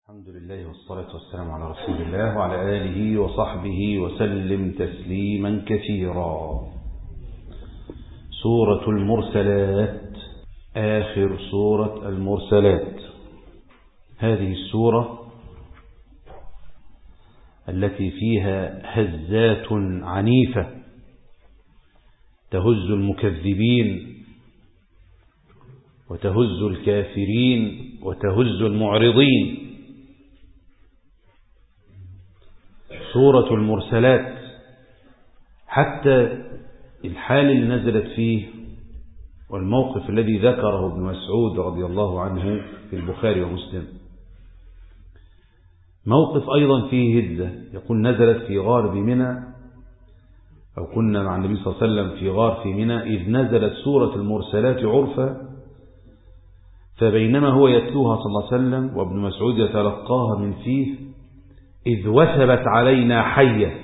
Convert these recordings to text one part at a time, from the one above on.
الحمد لله والصلاة والسلام على رسول الله وعلى آله وصحبه وسلم تسليما كثيرا سورة المرسلات آخر سورة المرسلات هذه السورة التي فيها هزات عنيفة تهز المكذبين وتهز الكافرين وتهز المعرضين سورة المرسلات حتى الحال اللي نزلت فيه والموقف الذي ذكره ابن مسعود رضي الله عنه في البخاري ومسلم موقف أيضا فيه هزة يقول نزلت في غار بمنى أو كنا مع النبي صلى الله عليه وسلم في غار في منى إذ نزلت سورة المرسلات عرفا فبينما هو يتلوها صلى الله عليه وسلم وابن مسعود يتلقاها من فيه إذ وثبت علينا حية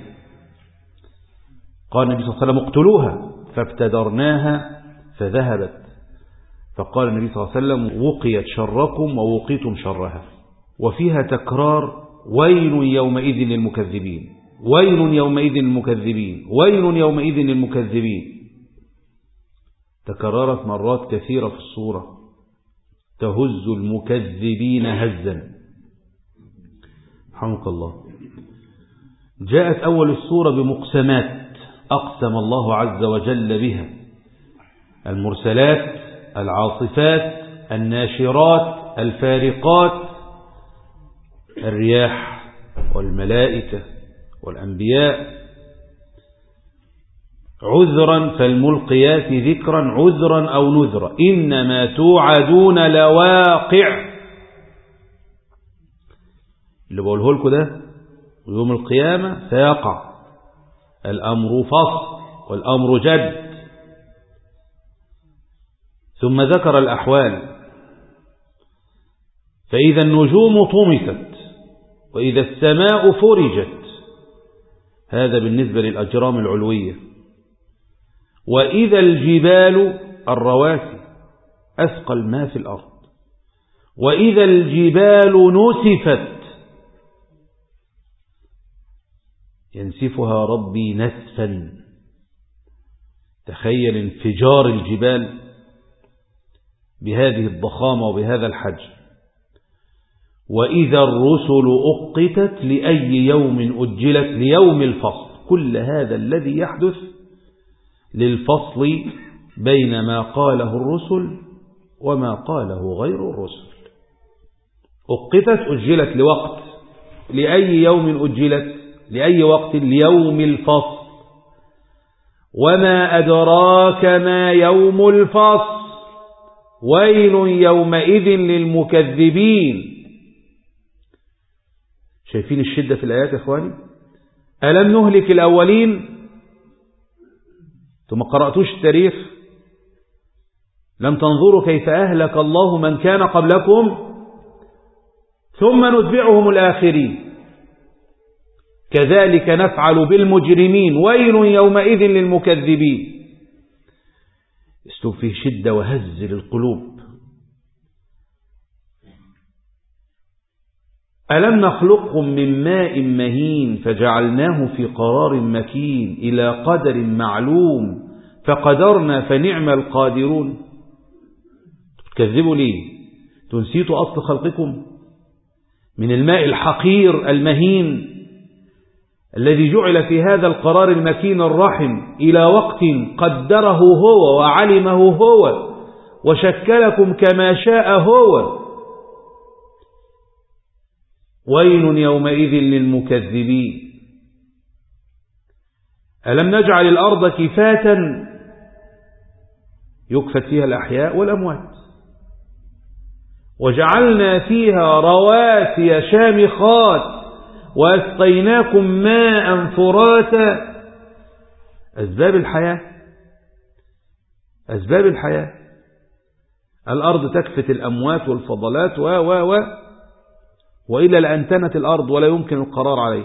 قال النبي صلى الله عليه وسلم اقتلوها فابتدرناها فذهبت فقال النبي صلى الله عليه وسلم وقيت شركم ووقيتم شرها وفيها تكرار ويل يومئذ للمكذبين ويل يومئذ للمكذبين ويل يومئذ للمكذبين تكررت مرات كثيرة في الصورة تهز المكذبين هزا رحمك الله جاءت أول السورة بمقسمات أقسم الله عز وجل بها المرسلات العاصفات الناشرات الفارقات الرياح والملائكة والأنبياء عذرا فالملقيات ذكرا عذرا أو نذرا إنما توعدون لواقع اللي بقوله لكم ده يوم القيامة سيقع الأمر فصل والأمر جد ثم ذكر الأحوال فإذا النجوم طمست وإذا السماء فرجت هذا بالنسبة للأجرام العلوية وإذا الجبال الرواسي أثقل ما في الأرض وإذا الجبال نسفت ينسفها ربي نسفا تخيل انفجار الجبال بهذه الضخامة وبهذا الحجم وإذا الرسل أقتت لأي يوم أجلت ليوم الفصل كل هذا الذي يحدث للفصل بين ما قاله الرسل وما قاله غير الرسل أقتت أجلت لوقت لأي يوم أجلت لأي وقت ليوم الفصل وما أدراك ما يوم الفصل ويل يومئذ للمكذبين شايفين الشدة في الآيات يا إخواني ألم نهلك الأولين ثم قرأتوش التاريخ لم تنظروا كيف أهلك الله من كان قبلكم ثم نتبعهم الآخرين كذلك نفعل بالمجرمين ويل يومئذ للمكذبين اسلوب فيه شدة وهز للقلوب ألم نخلقكم من ماء مهين فجعلناه في قرار مكين إلى قدر معلوم فقدرنا فنعم القادرون تكذبوا ليه تنسيتوا أصل خلقكم من الماء الحقير المهين الذي جعل في هذا القرار المكين الرحم إلى وقت قدره هو وعلمه هو وشكلكم كما شاء هو ويل يومئذ للمكذبين ألم نجعل الأرض كفاة يكفت فيها الأحياء والأموات وجعلنا فيها رواسي شامخات وأسقيناكم ماء فراتا أسباب الحياة أسباب الحياة الأرض تكفت الأموات والفضلات و و و وإلا لأنتنت الأرض ولا يمكن القرار عليها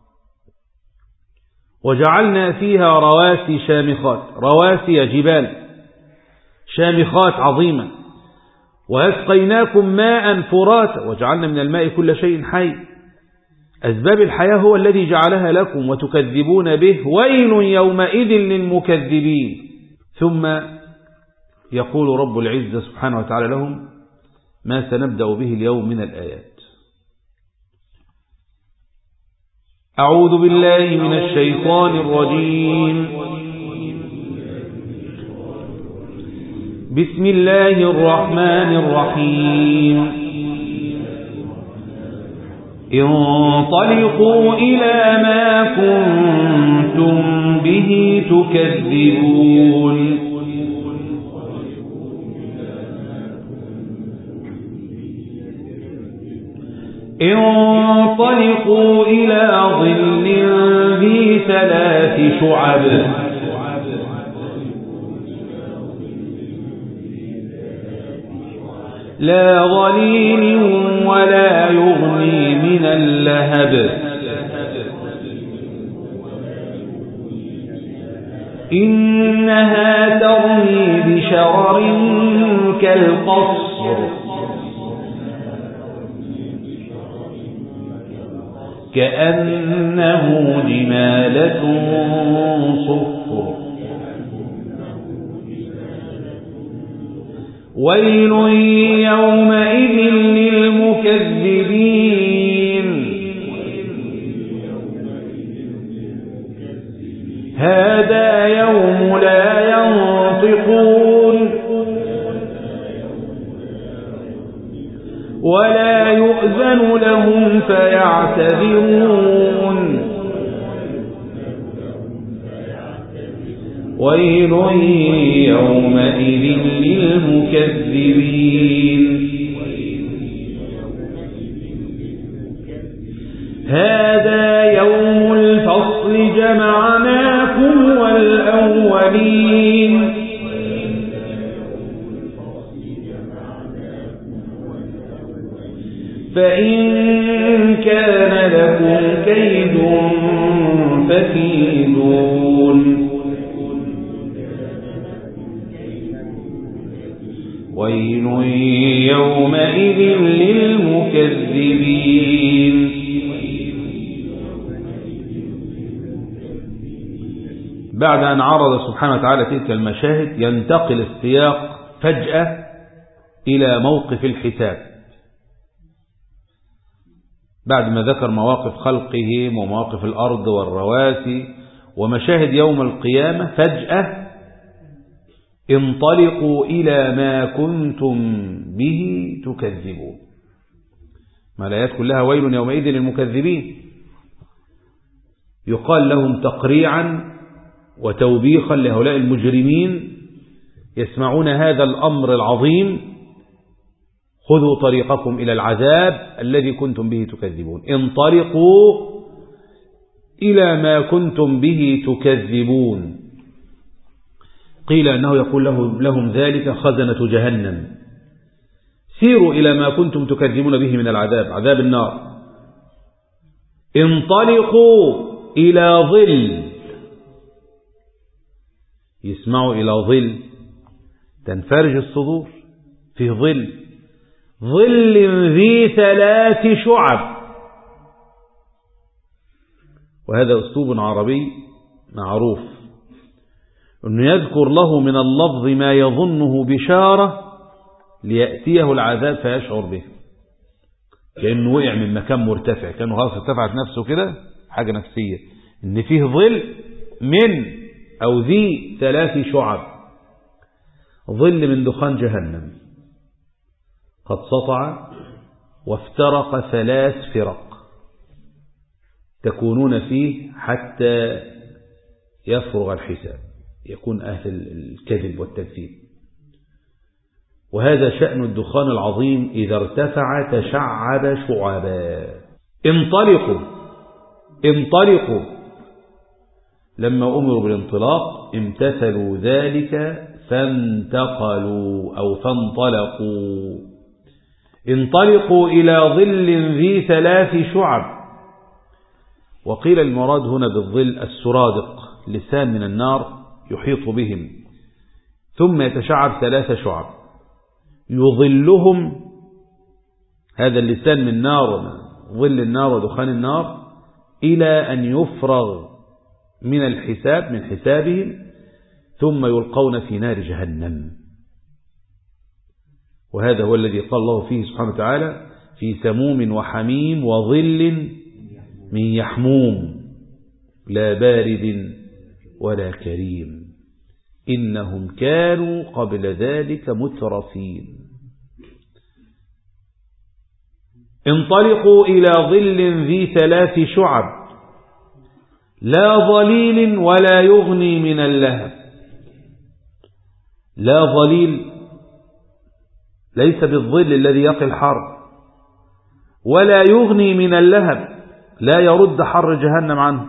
وجعلنا فيها رواسي شامخات رواسي جبال شامخات عظيمة وأسقيناكم ماء فراتا وجعلنا من الماء كل شيء حي أسباب الحياة هو الذي جعلها لكم وتكذبون به ويل يومئذ للمكذبين ثم يقول رب العزة سبحانه وتعالى لهم ما سنبدأ به اليوم من الآيات أعوذ بالله من الشيطان الرجيم بسم الله الرحمن الرحيم انطلقوا إلى ما كنتم به تكذبون انطلقوا إلى ظل ذي ثلاث شعب لا ظليل ولا يغني من اللهب إنها ترمي بشرر كالقصر كأنه جمالة صفر ويل يومئذ للمكذبين هذا يوم لا ينطقون ولا يؤذن لهم فيعتذرون ويل يومئذ للمكذبين هذا يوم الفصل جمعناكم والأولين فإن كان لكم كيد فكيدون ويل يومئذ للمكذبين بعد أن عرض سبحانه وتعالى تلك المشاهد ينتقل السياق فجأة إلى موقف الحساب بعد ما ذكر مواقف خلقهم ومواقف الأرض والرواسي ومشاهد يوم القيامة فجأة انطلقوا إلى ما كنتم به تكذبون ما الآيات كلها ويل يومئذ للمكذبين يقال لهم تقريعا وتوبيخا لهؤلاء المجرمين يسمعون هذا الأمر العظيم خذوا طريقكم إلى العذاب الذي كنتم به تكذبون انطلقوا إلى ما كنتم به تكذبون قيل أنه يقول له لهم ذلك خزنة جهنم سيروا إلى ما كنتم تكذبون به من العذاب عذاب النار انطلقوا إلى ظل يسمعوا إلى ظل تنفرج الصدور في ظل ظل ذي ثلاث شعب وهذا أسلوب عربي معروف أنه يذكر له من اللفظ ما يظنه بشارة ليأتيه العذاب فيشعر به كأنه وقع من مكان مرتفع كأنه خلاص ارتفعت نفسه كده حاجة نفسية ان فيه ظل من أو ذي ثلاث شعب ظل من دخان جهنم قد سطع وافترق ثلاث فرق تكونون فيه حتى يفرغ الحساب يكون أهل الكذب والتكذيب وهذا شأن الدخان العظيم إذا ارتفع تشعب شعبا انطلقوا انطلقوا لما أمروا بالانطلاق امتثلوا ذلك فانتقلوا أو فانطلقوا انطلقوا إلى ظل ذي ثلاث شعب وقيل المراد هنا بالظل السرادق لسان من النار يحيط بهم ثم يتشعب ثلاث شعب يظلهم هذا اللسان من نار ظل النار ودخان النار إلى أن يفرغ من الحساب من حسابهم ثم يلقون في نار جهنم وهذا هو الذي قال الله فيه سبحانه وتعالى في سموم وحميم وظل من يحموم لا بارد ولا كريم إنهم كانوا قبل ذلك مترفين انطلقوا إلى ظل ذي ثلاث شعب لا ظليل ولا يغني من اللهب لا ظليل ليس بالظل الذي يقي الحر ولا يغني من اللهب لا يرد حر جهنم عنه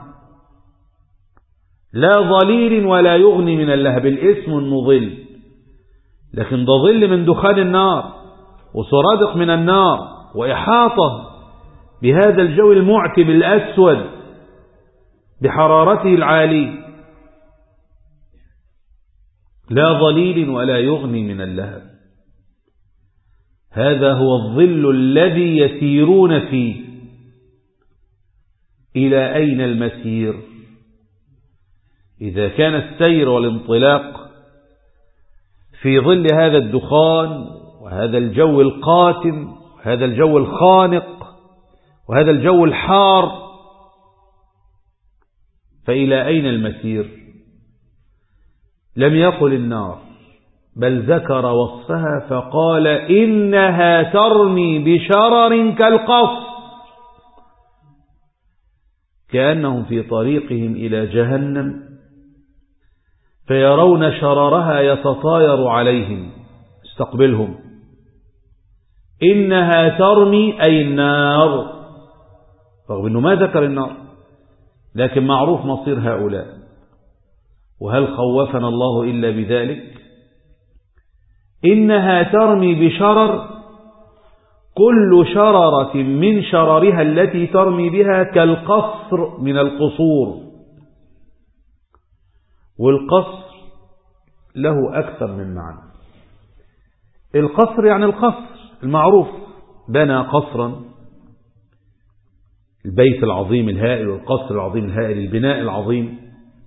لا ظليل ولا يغني من اللهب الاسم المظل لكن ده ظل من دخان النار وسرادق من النار وإحاطة بهذا الجو المعتب الأسود بحرارته العالية لا ظليل ولا يغني من اللهب هذا هو الظل الذي يسيرون فيه إلى أين المسير إذا كان السير والانطلاق في ظل هذا الدخان وهذا الجو القاتم وهذا الجو الخانق وهذا الجو الحار فإلى أين المسير لم يقل النار بل ذكر وصفها فقال إنها ترمي بشرر كالقصر كأنهم في طريقهم إلى جهنم فيرون شررها يتطاير عليهم استقبلهم إنها ترمي أي النار رغم أنه ما ذكر النار لكن معروف مصير هؤلاء وهل خوفنا الله إلا بذلك إنها ترمي بشرر كل شررة من شررها التي ترمي بها كالقصر من القصور والقصر له أكثر من معنى القصر يعني القصر المعروف بنى قصرا البيت العظيم الهائل والقصر العظيم الهائل البناء العظيم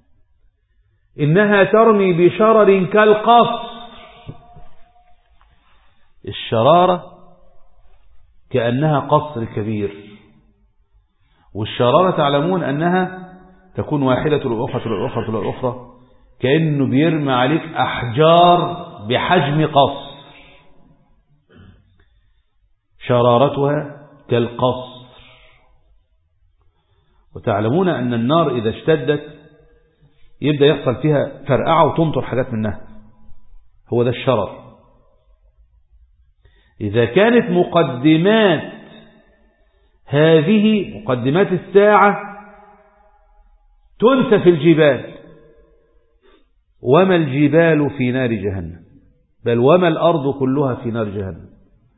إنها ترمي بشرر كالقصر الشرارة كأنها قصر كبير والشرارة تعلمون أنها تكون واحدة للأخرى للأخرى للأخرى كأنه بيرمي عليك أحجار بحجم قصر شرارتها كالقصر وتعلمون أن النار إذا اشتدت يبدأ يحصل فيها فرقعة وتمطر حاجات منها هو ده الشرر إذا كانت مقدمات هذه مقدمات الساعة تنسى في الجبال وما الجبال في نار جهنم بل وما الأرض كلها في نار جهنم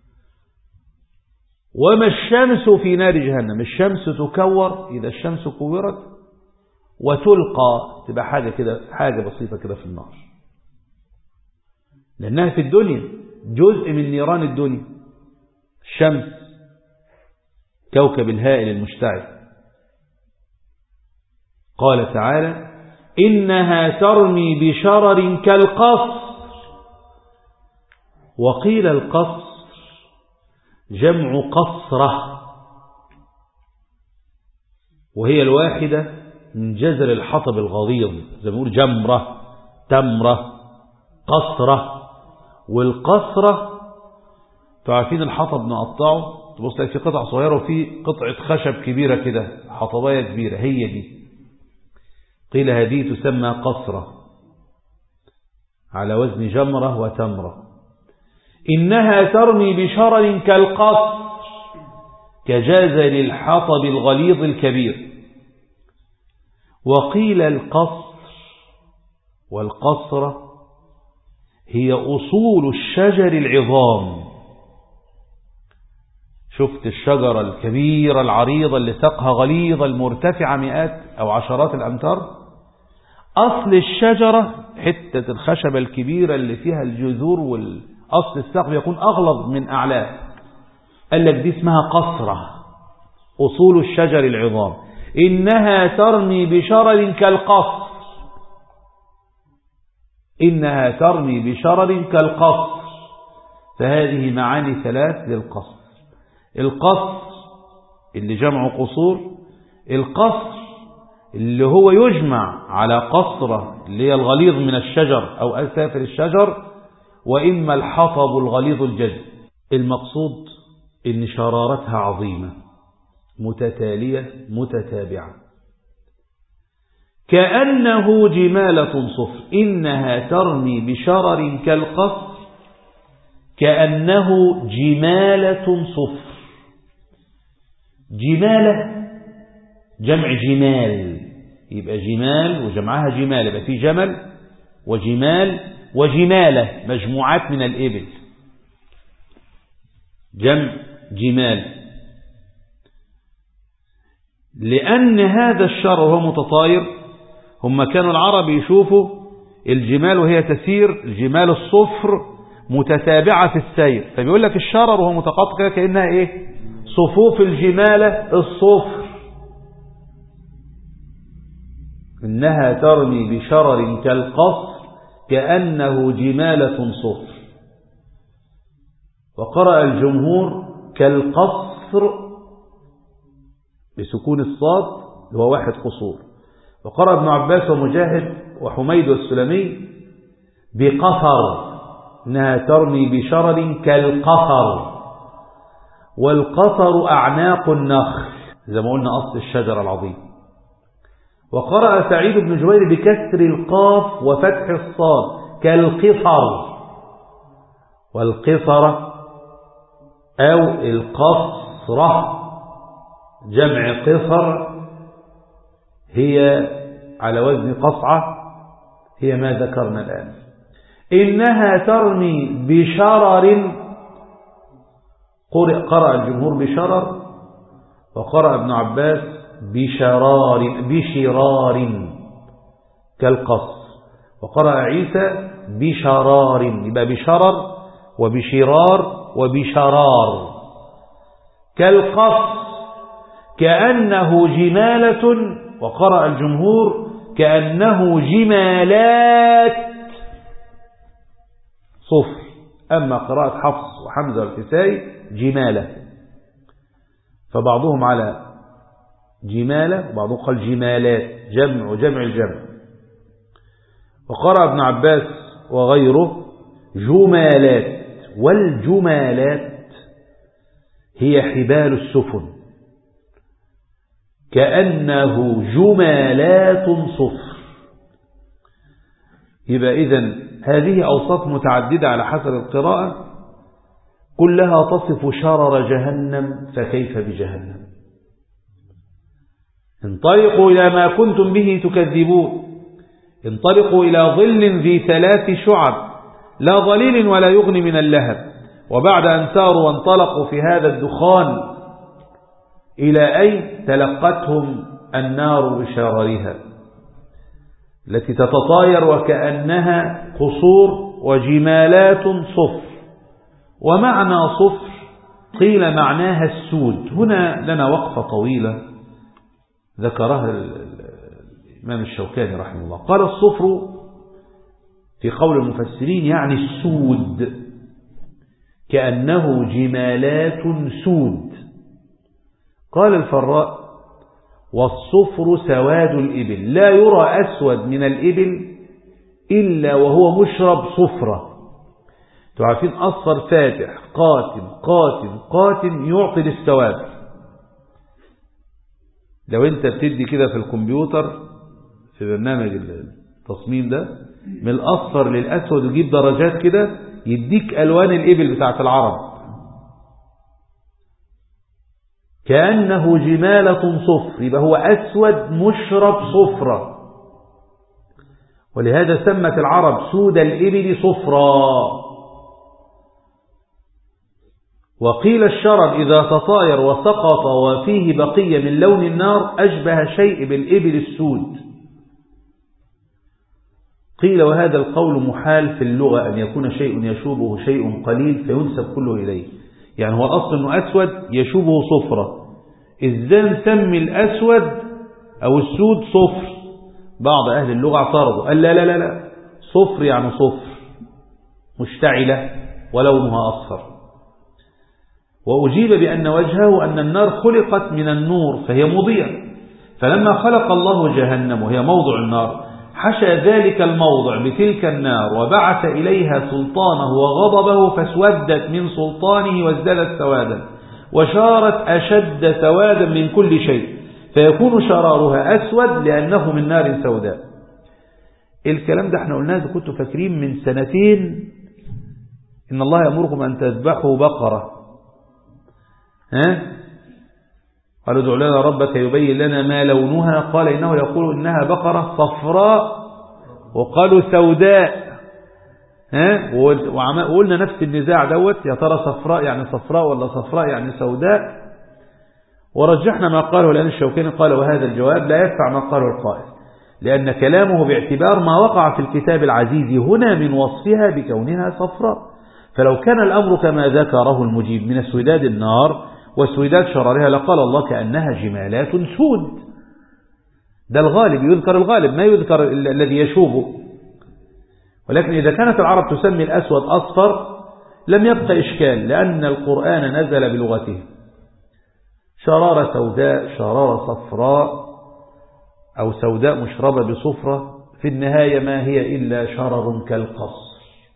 وما الشمس في نار جهنم الشمس تكور إذا الشمس كورت وتلقى تبقى حاجة كده حاجة بسيطة كده في النار لأنها في الدنيا جزء من نيران الدنيا الشمس كوكب الهائل المشتعل قال تعالى إنها ترمي بشرر كالقصر وقيل القصر جمع قصرة وهي الواحدة من جزر الحطب الغليظ زي ما بيقول جمرة تمرة قصرة والقصرة تعرفين الحطب نقطعه تبص في قطع صغيرة وفي قطعة خشب كبيرة كده حطباية كبيرة هي دي قيل هذه تسمى قصرة على وزن جمرة وتمرة إنها ترمي بشرر كالقصر كجازل الحطب الغليظ الكبير وقيل القصر والقصرة هي أصول الشجر العظام شفت الشجرة الكبيرة العريضة اللي ساقها غليظة المرتفعة مئات أو عشرات الأمتار أصل الشجرة حتة الخشبة الكبيرة اللي فيها الجذور أصل السقف يكون أغلظ من أعلاه قال لك دي اسمها قصرة أصول الشجر العظام إنها ترمي بشرر كالقصر إنها ترمي بشرر كالقصر فهذه معاني ثلاث للقصر القصر اللي جمع قصور القصر اللي هو يجمع على قصرة اللي هي الغليظ من الشجر أو أسافل الشجر وإما الحطب الغليظ الجد المقصود إن شرارتها عظيمة متتالية متتابعة كأنه جمالة صفر إنها ترمي بشرر كالقصر كأنه جمالة صفر جمالة جمع جمال يبقى جمال وجمعها جمال يبقى في جمل وجمال وجمالة مجموعات من الإبل جمع جمال لأن هذا الشر وهو متطاير هم كانوا العرب يشوفوا الجمال وهي تسير الجمال الصفر متتابعة في السير فبيقول لك الشرر وهو متقاطع كأنها ايه صفوف الجمالة الصفر إنها ترمي بشرر كالقصر كأنه جمالة صفر وقرأ الجمهور كالقصر بسكون الصاد هو واحد قصور وقرأ ابن عباس ومجاهد وحميد والسلمي بقفر إنها ترمي بشرر كالقفر والقفر أعناق النخل زي ما قلنا أصل الشجر العظيم وقرأ سعيد بن جبير بكسر القاف وفتح الصاد كالقصر والقصر أو القصرة جمع قصر هي على وزن قصعة هي ما ذكرنا الآن إنها ترمي بشرر قرأ الجمهور بشرر وقرأ ابن عباس بشرار بشرار كالقص وقرأ عيسى بشرار يبقى بشرر وبشرار وبشرار كالقص كأنه جمالة وقرأ الجمهور كأنه جمالات صفر أما قراءة حفص وحمزة والكسائي جمالة فبعضهم على جمالة وبعضهم قال جمالات جمع وجمع الجمع وقرأ ابن عباس وغيره جمالات والجمالات هي حبال السفن كأنه جمالات صفر يبقى إذن هذه أوصاف متعددة على حسب القراءة كلها تصف شرر جهنم فكيف بجهنم انطلقوا إلى ما كنتم به تكذبون انطلقوا إلى ظل ذي ثلاث شعب لا ظليل ولا يغني من اللهب وبعد أن ساروا وانطلقوا في هذا الدخان إلى أين تلقتهم النار بشررها التي تتطاير وكأنها قصور وجمالات صفر ومعنى صفر قيل معناها السود هنا لنا وقفة طويلة ذكرها الإمام الشوكاني رحمه الله قال الصفر في قول المفسرين يعني السود كأنه جمالات سود قال الفراء والصفر سواد الإبل لا يرى أسود من الإبل إلا وهو مشرب صفرة تعرفين أصفر فاتح قاتم قاتم قاتم يعطي للسواد لو انت بتدي كده في الكمبيوتر في برنامج التصميم ده من الأصفر للأسود ويجيب درجات كده يديك ألوان الإبل بتاعت العرب كأنه جمالة صفر يبقى هو أسود مشرب صفرة ولهذا سمت العرب سود الإبل صفرا وقيل الشرر إذا تطاير وسقط وفيه بقية من لون النار أشبه شيء بالإبل السود قيل وهذا القول محال في اللغة أن يكون شيء يشوبه شيء قليل فينسب كله إليه يعني هو أصل أنه أسود يشوبه صفرة إزاي نسمي الأسود أو السود صفر بعض أهل اللغة اعترضوا قال لا لا لا لا صفر يعني صفر مشتعلة ولونها أصفر وأجيب بأن وجهه أن النار خلقت من النور فهي مضيئة فلما خلق الله جهنم وهي موضع النار حشى ذلك الموضع بتلك النار وبعث إليها سلطانه وغضبه فاسودت من سلطانه وازدلت سوادا وشارت أشد سوادا من كل شيء فيكون شرارها أسود لأنه من نار سوداء الكلام ده احنا قلناه إذا كنتوا فاكرين من سنتين إن الله يأمركم أن تذبحوا بقرة ها قالوا ادع لنا ربك يبين لنا ما لونها قال إنه يقول إنها بقرة صفراء وقالوا سوداء ها وقلنا نفس النزاع دوت يا ترى صفراء يعني صفراء ولا صفراء يعني سوداء ورجحنا ما قاله لأن الشوكاني قال وهذا الجواب لا يدفع ما قاله القائل لأن كلامه باعتبار ما وقع في الكتاب العزيز هنا من وصفها بكونها صفراء فلو كان الأمر كما ذكره المجيب من اسوداد النار واسوداد شرارها لقال الله كأنها جمالات سود ده الغالب يذكر الغالب ما يذكر الذي يشوبه ولكن إذا كانت العرب تسمي الأسود أصفر لم يبقى إشكال لأن القرآن نزل بلغته شرارة سوداء شرارة صفراء أو سوداء مشربة بصفرة في النهاية ما هي إلا شرر كالقصر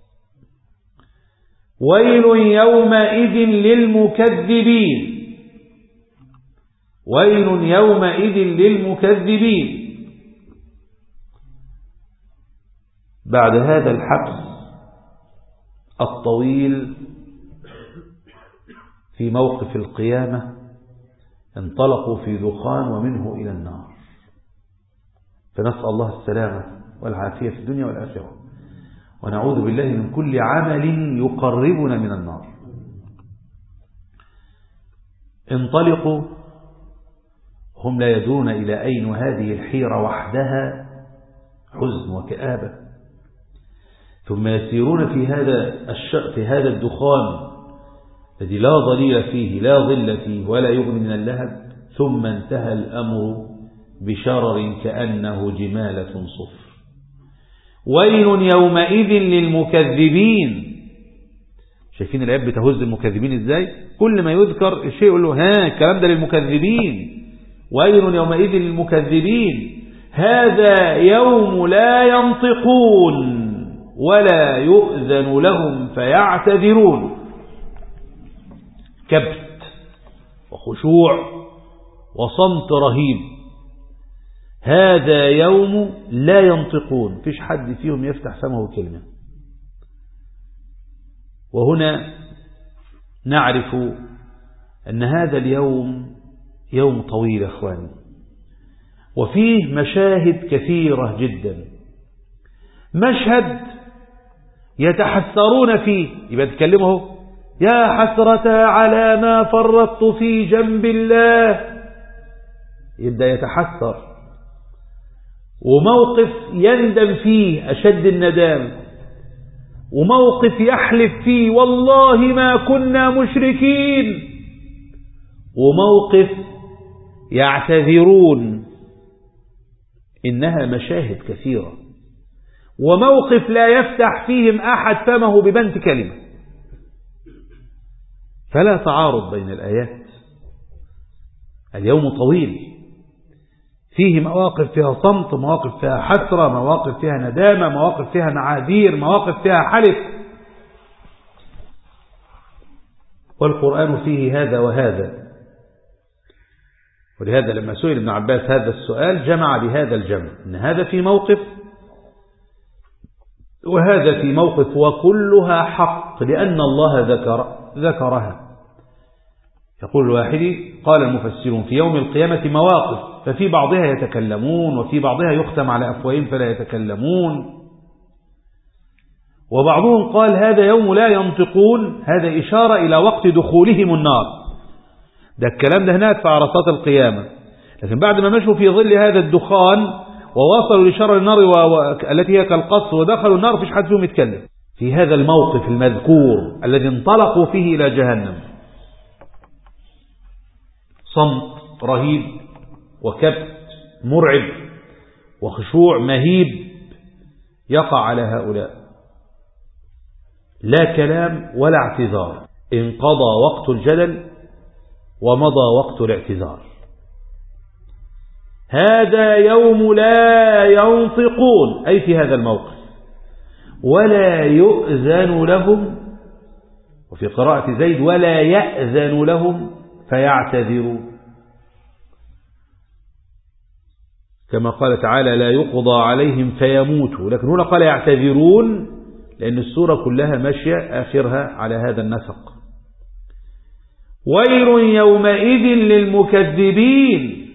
ويل يومئذ للمكذبين ويل يومئذ للمكذبين بعد هذا الحبس الطويل في موقف القيامة انطلقوا في دخان ومنه إلى النار فنسأل الله السلامة والعافية في الدنيا والآخرة ونعوذ بالله من كل عمل يقربنا من النار انطلقوا هم لا يدرون إلى أين وهذه الحيرة وحدها حزن وكآبة ثم يسيرون في هذا الش... في هذا الدخان الذي لا ظليل فيه لا ظل فيه ولا يغني من اللهب ثم انتهى الأمر بشرر كأنه جمالة صفر ويل يومئذ للمكذبين شايفين الآيات بتهز المكذبين ازاي كل ما يذكر الشيء يقول له ها الكلام ده للمكذبين ويل يومئذ للمكذبين هذا يوم لا ينطقون ولا يؤذن لهم فيعتذرون كبت وخشوع وصمت رهيب هذا يوم لا ينطقون فيش حد فيهم يفتح فمه كلمة وهنا نعرف أن هذا اليوم يوم طويل يا أخواني وفيه مشاهد كثيرة جدا مشهد يتحسرون فيه يبقى تكلمه يا حسرة على ما فرطت في جنب الله يبدأ يتحسر وموقف يندم فيه أشد الندام وموقف يحلف فيه والله ما كنا مشركين وموقف يعتذرون إنها مشاهد كثيرة وموقف لا يفتح فيهم أحد فمه ببنت كلمة فلا تعارض بين الآيات اليوم طويل فيه مواقف فيها صمت مواقف فيها حسرة مواقف فيها ندامة مواقف فيها معاذير مواقف فيها حلف والقرآن فيه هذا وهذا ولهذا لما سئل ابن عباس هذا السؤال جمع بهذا الجمع ان هذا في موقف وهذا في موقف وكلها حق لأن الله ذكر ذكرها يقول الواحد قال المفسرون في يوم القيامة مواقف ففي بعضها يتكلمون وفي بعضها يختم على أفواههم فلا يتكلمون وبعضهم قال هذا يوم لا ينطقون هذا إشارة إلى وقت دخولهم النار ده الكلام ده هناك في عرصات القيامة لكن بعد ما مشوا في ظل هذا الدخان ووصلوا لشر النار و... و... التي هي كالقص ودخلوا النار فيش حد فيهم يتكلم في هذا الموقف المذكور الذي انطلقوا فيه إلى جهنم صمت رهيب وكبت مرعب وخشوع مهيب يقع على هؤلاء لا كلام ولا اعتذار انقضى وقت الجدل ومضى وقت الاعتذار هذا يوم لا ينطقون أي في هذا الموقف ولا يؤذن لهم وفي قراءة زيد ولا يأذن لهم فيعتذروا كما قال تعالى لا يقضى عليهم فيموتوا لكن هنا قال يعتذرون لأن السورة كلها ماشية آخرها على هذا النسق ويل يومئذ للمكذبين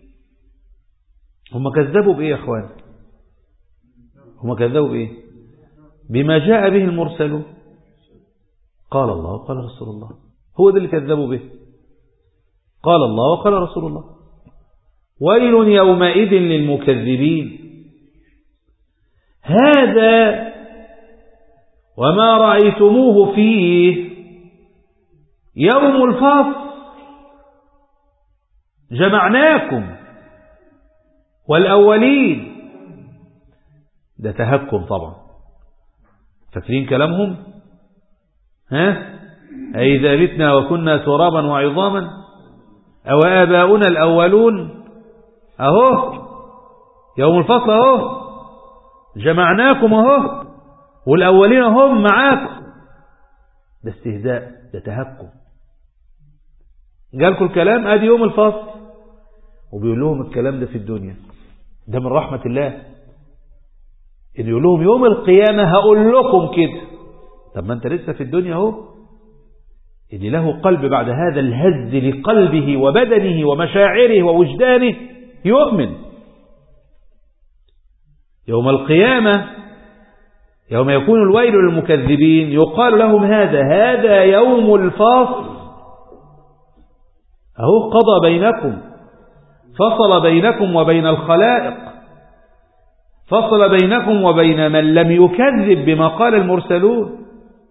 هم كذبوا بإيه يا أخوان هم كذبوا بإيه بما جاء به المرسلون قال الله وقال رسول الله هو ده اللي كذبوا به قال الله وقال رسول الله ويل يومئذ للمكذبين هذا وما رأيتموه فيه يوم الفصل جمعناكم والأولين ده تهكم طبعا فاكرين كلامهم ها أئذا بتنا وكنا ترابا وعظاما أو آباؤنا الأولون أهو يوم الفصل أهو جمعناكم أهو والأولين هم معاكم ده استهزاء ده تهكم جالكم الكلام ادي يوم الفصل وبيقول لهم الكلام ده في الدنيا ده من رحمة الله ان يقول لهم يوم القيامة هقول لكم كده طب ما انت لسه في الدنيا اهو ان له قلب بعد هذا الهز لقلبه وبدنه ومشاعره ووجدانه يؤمن يوم القيامة يوم يكون الويل للمكذبين يقال لهم هذا هذا يوم الفاصل أهو قضى بينكم فصل بينكم وبين الخلائق فصل بينكم وبين من لم يكذب بما قال المرسلون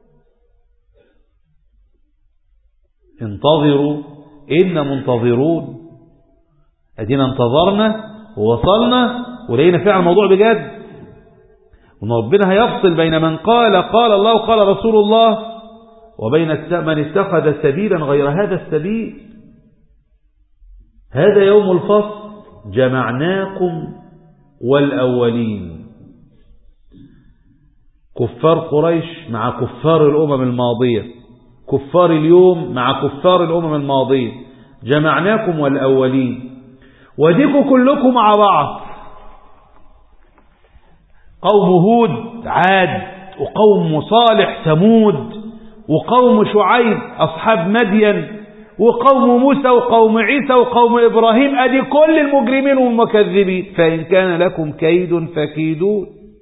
انتظروا إن منتظرون أدينا انتظرنا ووصلنا ولقينا فعل الموضوع بجد وان ربنا هيفصل بين من قال قال الله وقال رسول الله وبين من اتخذ سبيلا غير هذا السبيل هذا يوم الفصل جمعناكم والأولين كفار قريش مع كفار الأمم الماضية كفار اليوم مع كفار الأمم الماضية جمعناكم والأولين وديكوا كلكم مع بعض قوم هود عاد وقوم صالح ثمود وقوم شعيب أصحاب مدين وقوم موسى وقوم عيسى وقوم إبراهيم أدي كل المجرمين والمكذبين فإن كان لكم كيد فكيدون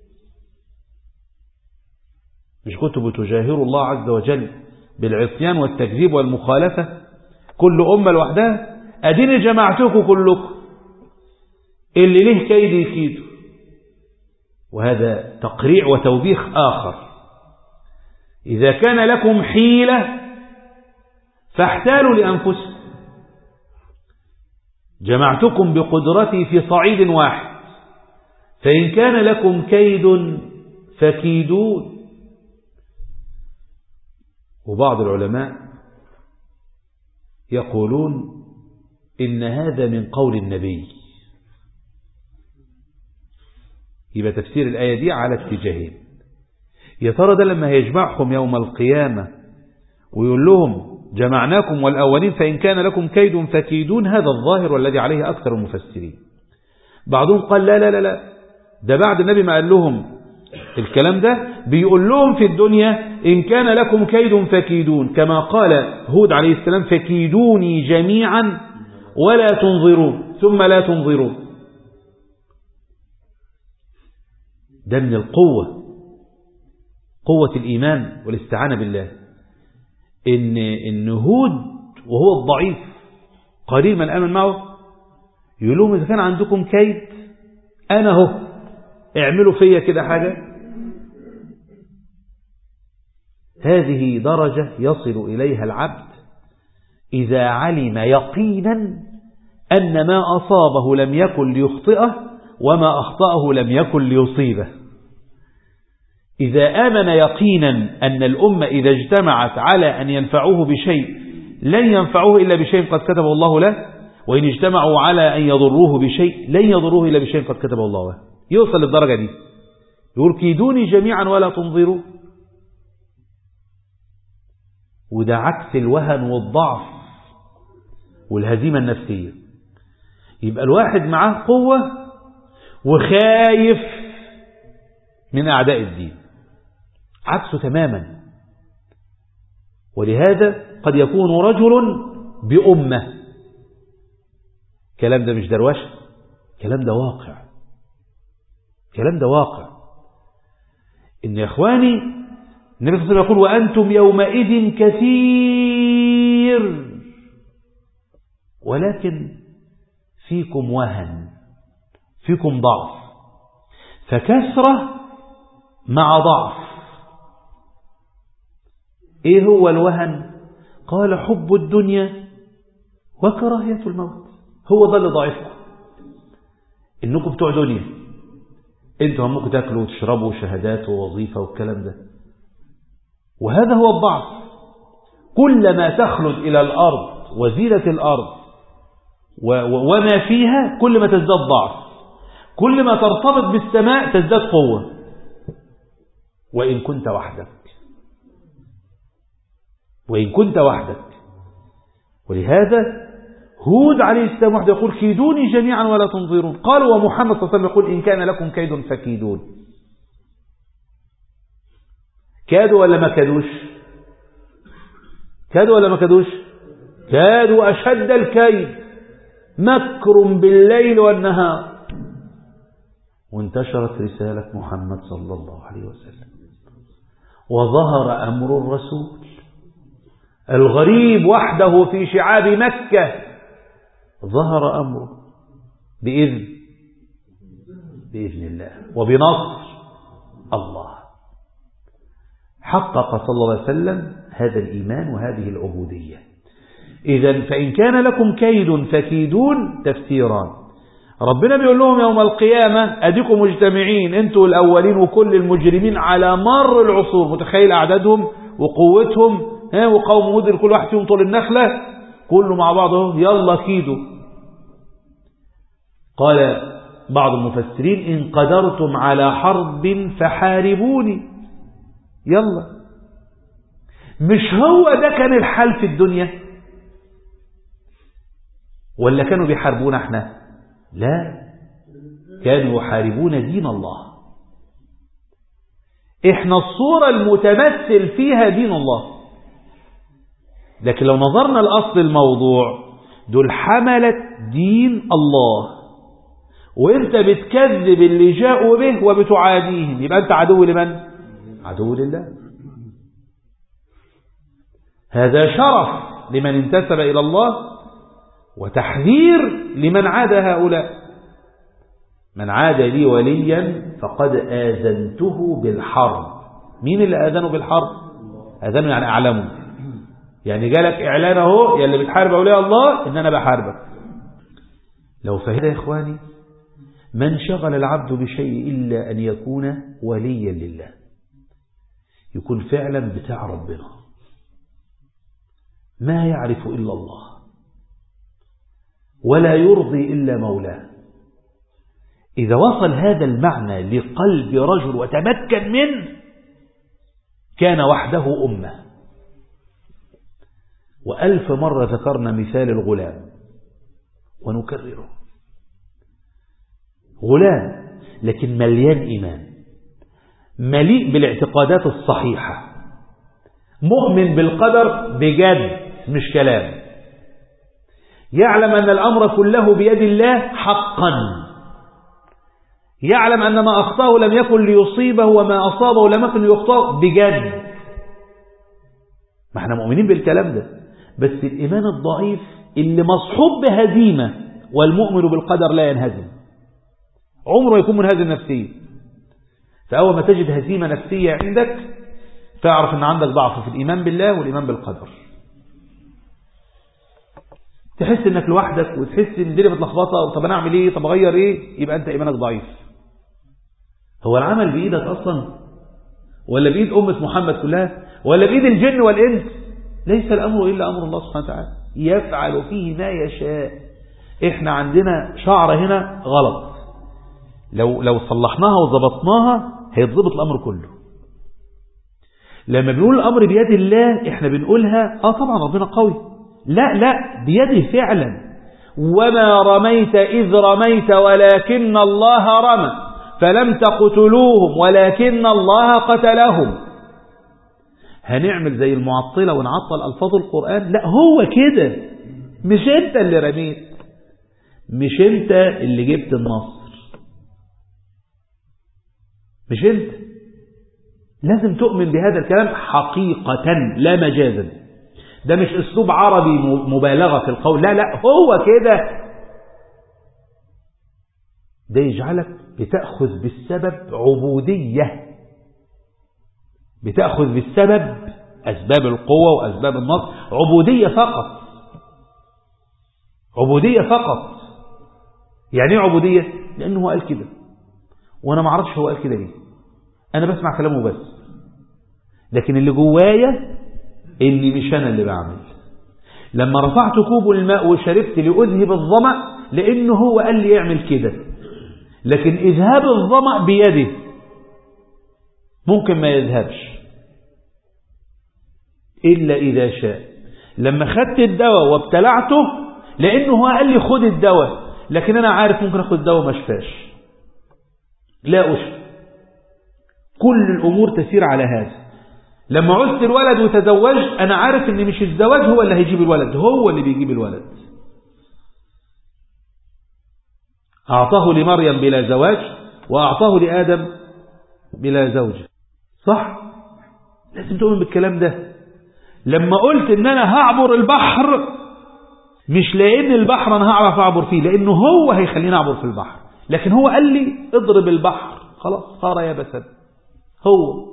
مش كنتم بتجاهروا الله عز وجل بالعصيان والتكذيب والمخالفة كل أمة لوحدها أديني جمعتكم كلكم اللي له كيد يكيده وهذا تقريع وتوبيخ آخر إذا كان لكم حيلة فاحتالوا لأنفسكم جمعتكم بقدرتي في صعيد واحد فإن كان لكم كيد فكيدون وبعض العلماء يقولون إن هذا من قول النبي يبقى تفسير الآية دي على اتجاهين يا ترى ده لما هيجمعهم يوم القيامة ويقول لهم جمعناكم والأولين فإن كان لكم كيد فكيدون هذا الظاهر والذي عليه أكثر المفسرين بعضهم قال لا لا لا لا ده بعد النبي ما قال لهم الكلام ده بيقول لهم في الدنيا إن كان لكم كيد فكيدون كما قال هود عليه السلام فكيدوني جميعا ولا تنظرون ثم لا تنظرون ده من القوة قوة الإيمان والاستعانة بالله إن, إن هود وهو الضعيف قليل من آمن معه يقول لهم إذا كان عندكم كيد أنا هو اعملوا فيا كده حاجة هذه درجة يصل إليها العبد إذا علم يقينا أن ما أصابه لم يكن ليخطئه وما أخطأه لم يكن ليصيبه إذا آمن يقينا أن الأمة إذا اجتمعت على أن ينفعوه بشيء لن ينفعوه إلا بشيء قد كتبه الله له وإن اجتمعوا على أن يضروه بشيء لن يضروه إلا بشيء قد كتبه الله له يوصل للدرجة دي يقول كيدوني جميعا ولا تنظروا وده عكس الوهن والضعف والهزيمة النفسية يبقى الواحد معاه قوة وخايف من أعداء الدين عكسه تماما ولهذا قد يكون رجل بأمة كلام ده مش دروشة كلام ده واقع كلام ده واقع إن يا إخواني النبي صلى الله عليه وسلم يقول وأنتم يومئذ كثير ولكن فيكم وهن فيكم ضعف فكثرة مع ضعف ايه هو الوهن قال حب الدنيا وكراهية الموت هو ده اللي ضعيفكم انكم بتوع دنيا انتوا همكم تاكلوا وتشربوا شهادات ووظيفة والكلام ده وهذا هو الضعف كلما تخلد إلى الأرض وزينة الأرض وما فيها كل ما تزداد ضعف كل ما ترتبط بالسماء تزداد قوة وإن كنت وحدك وإن كنت وحدك ولهذا هود عليه السلام وحده يقول كيدوني جميعا ولا تنظرون قالوا ومحمد صلى الله عليه وسلم يقول إن كان لكم كيد فكيدون كادوا ولا ما كادوش كادوا ولا ما كادوش كادوا أشد الكيد مكر بالليل والنهار وانتشرت رسالة محمد صلى الله عليه وسلم وظهر أمر الرسول الغريب وحده في شعاب مكة ظهر أمره بإذن بإذن الله وبنصر الله حقق صلى الله عليه وسلم هذا الإيمان وهذه العبودية إذا فإن كان لكم كيد فكيدون تفسيران ربنا بيقول لهم يوم القيامة أديكم مجتمعين أنتوا الأولين وكل المجرمين على مر العصور متخيل أعدادهم وقوتهم وقوم مدر كل واحد فيهم طول النخلة كله مع بعضه يلا كيدوا قال بعض المفسرين إن قدرتم على حرب فحاربوني يلا مش هو ده كان الحال في الدنيا ولا كانوا بيحاربونا احنا لا كانوا يحاربون دين الله احنا الصورة المتمثل فيها دين الله لكن لو نظرنا لأصل الموضوع دول حملة دين الله وانت بتكذب اللي جاءوا به وبتعاديهم يبقى انت عدو لمن عدو لله هذا شرف لمن انتسب إلى الله وتحذير لمن عاد هؤلاء من عاد لي وليا فقد آذنته بالحرب مين اللي آذنه بالحرب آذنه يعني أعلمه يعني جالك إعلان اهو يا اللي بتحارب أولياء الله إن أنا بحاربك لو فهد يا إخواني من شغل العبد بشيء إلا أن يكون وليا لله يكون فعلا بتاع ربنا ما يعرف إلا الله ولا يرضي إلا مولاه إذا وصل هذا المعنى لقلب رجل وتمكن منه كان وحده أمة وألف مرة ذكرنا مثال الغلام ونكرره غلام لكن مليان إيمان مليء بالاعتقادات الصحيحة مؤمن بالقدر بجد مش كلام يعلم أن الأمر كله بيد الله حقا يعلم أن ما أخطاه لم يكن ليصيبه وما أصابه لم يكن ليخطاه بجد ما احنا مؤمنين بالكلام ده بس الإيمان الضعيف اللي مصحوب بهزيمة والمؤمن بالقدر لا ينهزم عمره يكون من هذه النفسية فأول ما تجد هزيمة نفسية عندك تعرف أن عندك ضعف في الإيمان بالله والإيمان بالقدر تحس انك لوحدك وتحس ان الدنيا متلخبطه طب انا اعمل ايه طب اغير ايه يبقى انت ايمانك ضعيف هو العمل بايدك اصلا ولا بايد امه محمد كلها ولا بايد الجن والانس ليس الامر الا امر الله سبحانه وتعالى يفعل فيه ما يشاء احنا عندنا شعره هنا غلط لو لو صلحناها وظبطناها هيتظبط الامر كله لما بنقول الامر بيد الله احنا بنقولها اه طبعا ربنا قوي لا لا بيده فعلا وما رميت إذ رميت ولكن الله رمى فلم تقتلوهم ولكن الله قتلهم هنعمل زي المعطلة ونعطل ألفاظ القرآن لا هو كده مش انت اللي رميت مش انت اللي جبت النصر مش انت لازم تؤمن بهذا الكلام حقيقة لا مجازا ده مش اسلوب عربي مبالغة في القول لا لا هو كده ده يجعلك بتأخذ بالسبب عبودية بتأخذ بالسبب أسباب القوة وأسباب النصر عبودية فقط عبودية فقط يعني ايه عبودية لأنه هو قال كده وأنا ما اعرفش هو قال كده ليه أنا بسمع كلامه بس لكن اللي جوايا إني مش أنا اللي بعمل لما رفعت كوب الماء وشربت لأذهب الظمأ لأنه هو قال لي اعمل كده لكن إذهاب الظمأ بيده ممكن ما يذهبش إلا إذا شاء لما خدت الدواء وابتلعته لأنه هو قال لي خد الدواء لكن أنا عارف ممكن أخد دواء ما اشفاش لا أشفى كل الأمور تسير على هذا لما عزت الولد وتزوجت أنا عارف أن مش الزواج هو اللي هيجيب الولد هو اللي بيجيب الولد أعطاه لمريم بلا زواج وأعطاه لآدم بلا زوج صح لازم تؤمن بالكلام ده لما قلت ان انا هعبر البحر مش لان البحر انا هعرف اعبر فيه لانه هو هيخليني اعبر في البحر لكن هو قال لي اضرب البحر خلاص صار يبسا هو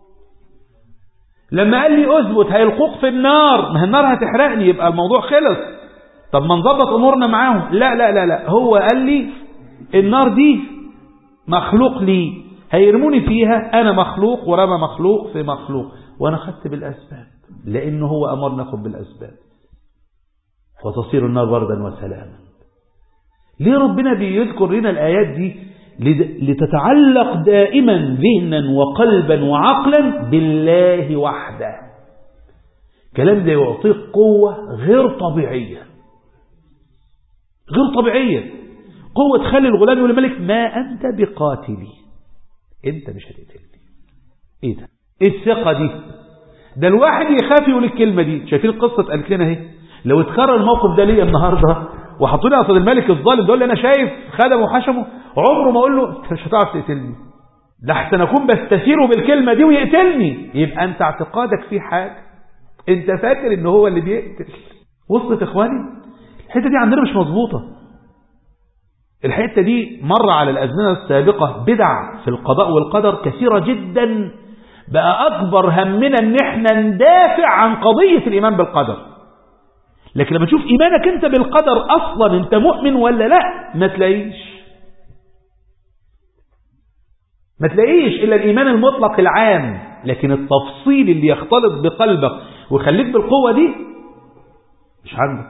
لما قال لي اثبت هيلقوك في النار ما هي النار هتحرقني يبقى الموضوع خلص طب ما نظبط امورنا معاهم لا لا لا لا هو قال لي النار دي مخلوق لي هيرموني فيها انا مخلوق ورمى مخلوق في مخلوق وانا خدت بالاسباب لانه هو امرنا ناخد بالاسباب وتصير النار بردا وسلاما ليه ربنا بيذكر لنا الايات دي لتتعلق دائما ذهنا وقلبا وعقلا بالله وحده كلام ده يعطيك قوة غير طبيعية غير طبيعية قوة تخلي الغلام يقول الملك ما أنت بقاتلي أنت مش هتقتلني إيه ده إيه الثقة دي ده الواحد يخاف يقول الكلمة دي شايفين القصة اتقالت لنا اهي لو اتكرر الموقف ده ليا النهارده وحطوني قصاد الملك الظالم ده اللي انا شايف خدمه وحشمه عمره ما اقول له انت مش هتعرف تقتلني لحسن اكون بستثيره بالكلمه دي ويقتلني يبقى انت اعتقادك فيه حاجه انت فاكر ان هو اللي بيقتل وصلت اخواني الحته دي عندنا مش مظبوطه الحته دي مر على الازمنه السابقه بدع في القضاء والقدر كثيره جدا بقى اكبر همنا ان احنا ندافع عن قضيه الايمان بالقدر لكن لما تشوف ايمانك انت بالقدر اصلا انت مؤمن ولا لا ما تلاقيش ما تلاقيش إلا الإيمان المطلق العام لكن التفصيل اللي يختلط بقلبك ويخليك بالقوة دي مش عندك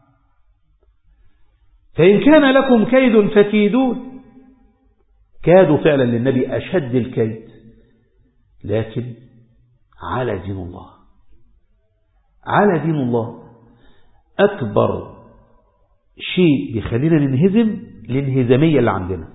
فإن كان لكم كيد فكيدون كادوا فعلا للنبي أشد الكيد لكن على دين الله على دين الله أكبر شيء بيخلينا ننهزم الانهزامية اللي عندنا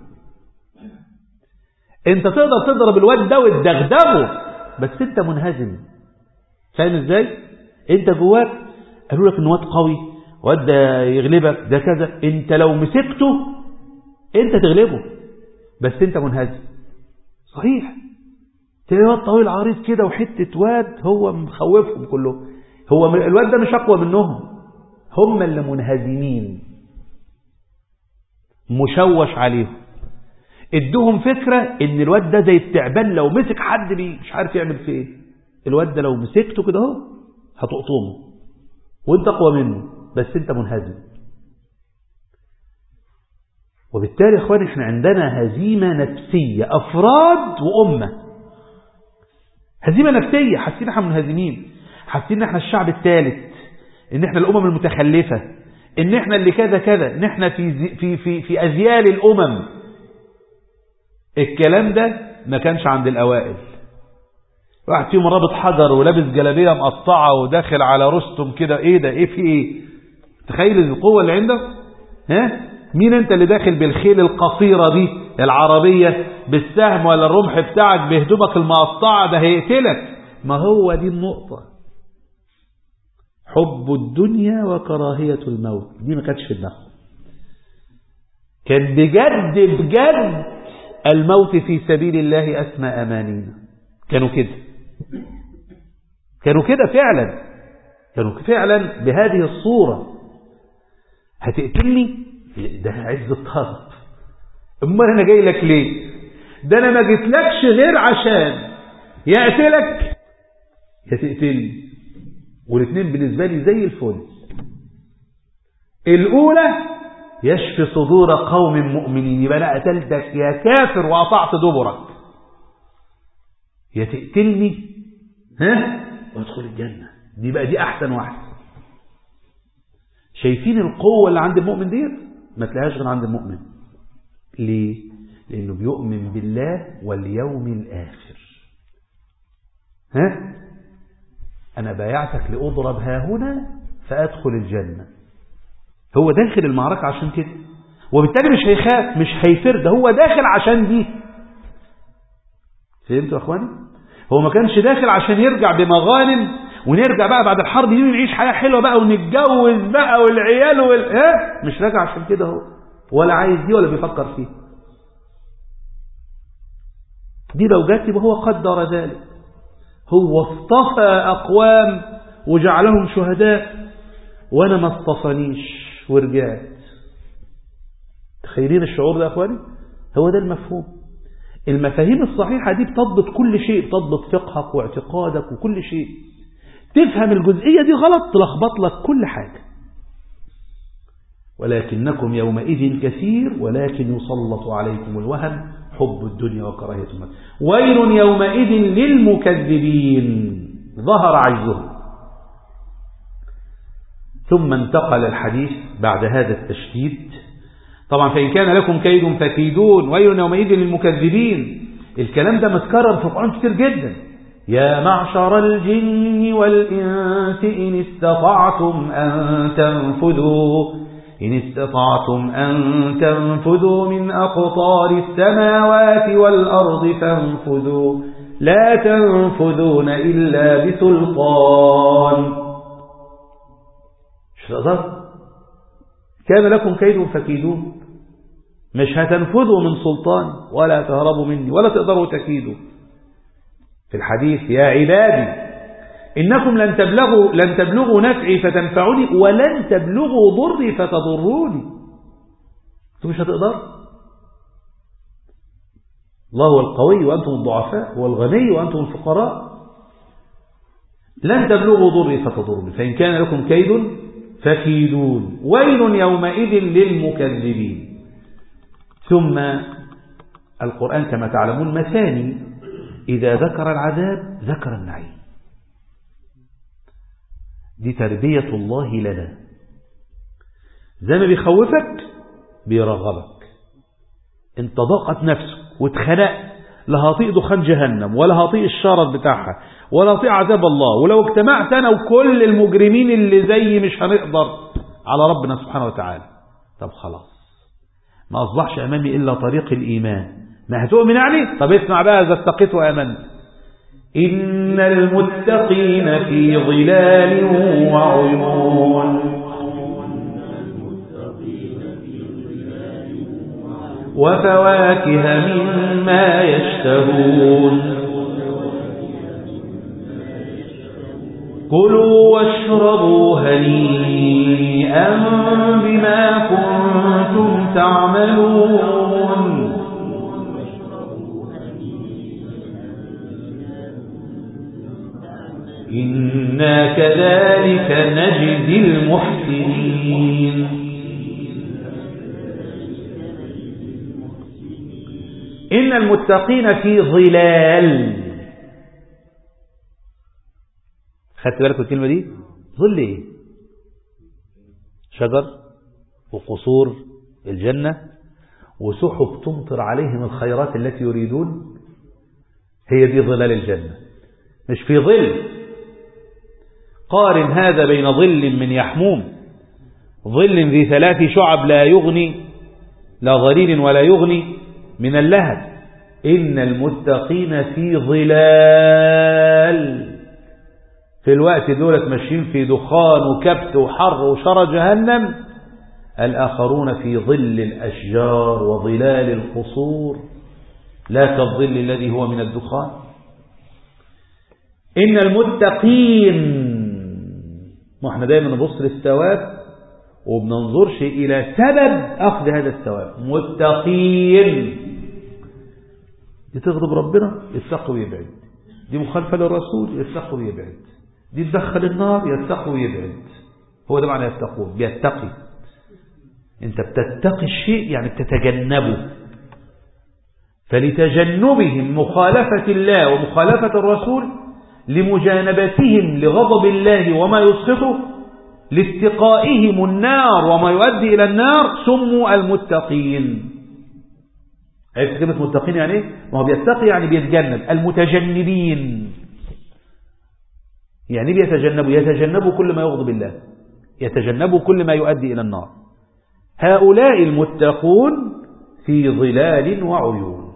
انت تقدر تضرب الواد ده وتدغدغه بس انت منهزم فاهم ازاي انت جواك قالوا لك ان واد قوي واد ده يغلبك ده كذا انت لو مسكته انت تغلبه بس انت منهزم صحيح تلاقي واد طويل عريض كده وحته واد هو مخوفهم كلهم هو الواد ده مش اقوى منهم هم اللي منهزمين مشوش عليهم ادوهم فكرة ان الواد ده زي التعبان لو مسك حد بيه مش عارف يعمل فيه ايه الواد ده لو مسكته كده اهو هتقطمه وانت اقوى منه بس انت منهزم وبالتالي يا اخواني احنا عندنا هزيمة نفسية افراد وامة هزيمة نفسية حاسين احنا منهزمين حاسين ان احنا الشعب الثالث ان احنا الامم المتخلفة ان احنا اللي كذا كذا ان احنا في في في في اذيال الامم الكلام ده ما كانش عند الاوائل واحد فيهم رابط حجر ولابس جلابيه مقطعه وداخل على رستم كده ايه ده ايه في ايه تخيل القوه اللي عندك ها مين انت اللي داخل بالخيل القصيره دي العربيه بالسهم ولا الرمح بتاعك بهدومك المقطعه ده هيقتلك ما هو دي النقطه حب الدنيا وكراهيه الموت دي ما كانتش في دماغهم كان بجد بجد الموت في سبيل الله أسمى أمانينا كانوا كده كانوا كده فعلا كانوا فعلا بهذه الصورة هتقتلني ده عز الطلب امال انا جاي لك ليه ده انا ما جيتلكش غير عشان يقتلك يا تقتلني والاثنين بالنسبه لي زي الفل الاولى يشفي صدور قوم مؤمنين يبقى انا قتلتك يا كافر وقطعت دبرك يا تقتلني ها وادخل الجنة دي بقى دي احسن واحدة شايفين القوة اللي عند المؤمن ديت ما تلاقيهاش غير عند المؤمن ليه لانه بيؤمن بالله واليوم الاخر ها انا بايعتك لاضرب ها هنا فادخل الجنه هو داخل المعركة عشان كده وبالتالي مش هيخاف مش هيفر ده هو داخل عشان دي فهمتوا يا اخواني هو ما كانش داخل عشان يرجع بمغانم ونرجع بقى بعد الحرب دي ونعيش حياة حلوة بقى ونتجوز بقى والعيال وال... ها مش راجع عشان كده هو ولا عايز دي ولا بيفكر فيه دي لو جات يبقى هو قدر ذلك هو اصطفى أقوام وجعلهم شهداء وأنا ما اصطفانيش ورجعت تخيلين الشعور ده يا أخواني هو ده المفهوم المفاهيم الصحيحة دي بتضبط كل شيء بتضبط فقهك واعتقادك وكل شيء تفهم الجزئية دي غلط تلخبط لك كل حاجة ولكنكم يومئذ كثير ولكن يسلط عليكم الوهن حب الدنيا وكراهية الموت ويل يومئذ للمكذبين ظهر عجزهم ثم انتقل الحديث بعد هذا التشديد طبعا فإن كان لكم كيد فكيدون ويل يومئذ للمكذبين الكلام ده متكرر في القرآن كتير جدا يا معشر الجن والإنس إن استطعتم أن تنفذوا إن استطعتم أن تنفذوا من أقطار السماوات والأرض فانفذوا لا تنفذون إلا بسلطان مش تقدر كان لكم كيد فكيدون مش هتنفذوا من سلطان ولا تهربوا مني ولا تقدروا تكيدوا في الحديث يا عبادي إنكم لن تبلغوا, لن تبلغوا نفعي فتنفعوني ولن تبلغوا ضري فتضروني انتم مش هتقدر الله هو القوي وأنتم الضعفاء هو الغني وأنتم الفقراء لن تبلغوا ضري فتضروني فإن كان لكم كيد فكيدون ويل يومئذ للمكذبين ثم القرآن كما تعلمون مثاني إذا ذكر العذاب ذكر النعيم دي تربية الله لنا زي ما بيخوفك بيرغبك انت ضاقت نفسك واتخنقت لا هطيق دخان جهنم ولا هطيق الشرط بتاعها ولا هطيق عذاب الله ولو اجتمعت انا وكل المجرمين اللي زيي مش هنقدر على ربنا سبحانه وتعالى طب خلاص ما اصبحش امامي الا طريق الايمان ما هتؤمن يعني طب اسمع بقى اذا استقيت وامنت إن المتقين في ظلال وعيون وفواكه مما يشتهون كلوا واشربوا هنيئا بما كنتم تعملون إنا كذلك نجزي المحسنين إن المتقين في ظلال خدت بالك الكلمة دي ظل ايه شجر وقصور الجنة وسحب تمطر عليهم الخيرات التي يريدون هي دي ظلال الجنة مش في ظل قارن هذا بين ظل من يحموم ظل ذي ثلاث شعب لا يغني لا ظليل ولا يغني من اللهب إن المتقين في ظلال في الوقت دولة ماشيين في دخان وكبت وحر وشر جهنم الآخرون في ظل الأشجار وظلال القصور لا كالظل الذي هو من الدخان إن المتقين ما احنا دايما نبص للثواب وبننظرش إلى سبب أخذ هذا الثواب متقين دي تغضب ربنا يتقي ويبعد دي مخالفة للرسول يتقي ويبعد دي تدخل النار يتقي ويبعد هو ده معنى يتقون بيتقي انت بتتقي الشيء يعني بتتجنبه فلتجنبهم مخالفة الله ومخالفة الرسول لمجانبتهم لغضب الله وما يسخطه لاستقائهم النار وما يؤدي إلى النار سموا المتقين عرفت كلمة متقين يعني ايه؟ ما هو بيتقي يعني بيتجنب المتجنبين يعني بيتجنبوا يتجنبوا كل ما يغضب الله يتجنبوا كل ما يؤدي إلى النار هؤلاء المتقون في ظلال وعيون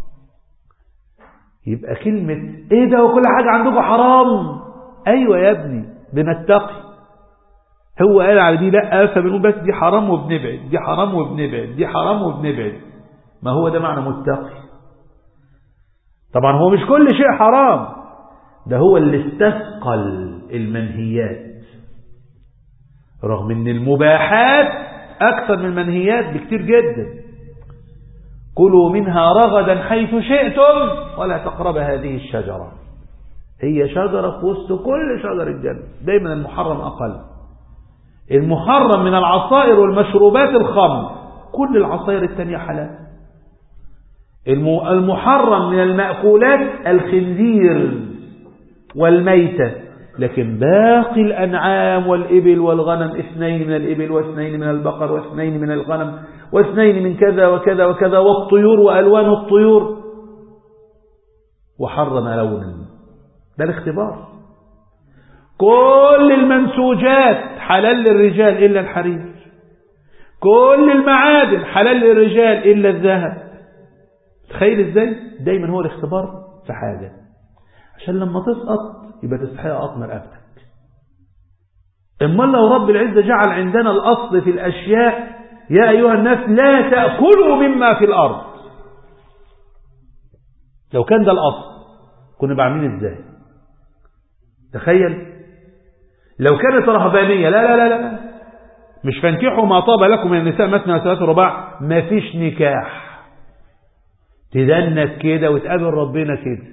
يبقى كلمة ايه ده وكل حاجة عندكم حرام ايوه يا ابني بنتقي هو قال على دي لا فبنقول بس دي حرام وبنبعد دي حرام وبنبعد دي حرام وبنبعد ما هو ده معنى متقي طبعا هو مش كل شيء حرام ده هو اللي استثقل المنهيات رغم ان المباحات اكثر من المنهيات بكتير جدا كلوا منها رغدا حيث شئتم ولا تقرب هذه الشجرة هي شجرة في وسط كل شجر الجنة دايما المحرم أقل المحرم من العصائر والمشروبات الخمر كل العصائر التانية حلال المحرم من المأكولات الخنزير والميتة لكن باقي الأنعام والإبل والغنم اثنين من الإبل واثنين من البقر واثنين من الغنم واثنين من كذا وكذا وكذا والطيور وألوان الطيور وحرم لونا ده الاختبار كل المنسوجات حلال للرجال إلا الحرير كل المعادن حلال للرجال إلا الذهب تخيل ازاي دايما هو الاختبار في حاجة عشان لما تسقط يبقى تستحق قطم رقبتك اما لو رب العزة جعل عندنا الأصل في الأشياء يا أيها الناس لا تأكلوا مما في الأرض لو كان ده الأصل كنا بعملين ازاي تخيل لو كانت رهبانية لا لا لا لا مش فانكحوا ما طاب لكم من النساء مثنى وثلاث ورباع ما فيش نكاح تدنس كده وتقابل ربنا كده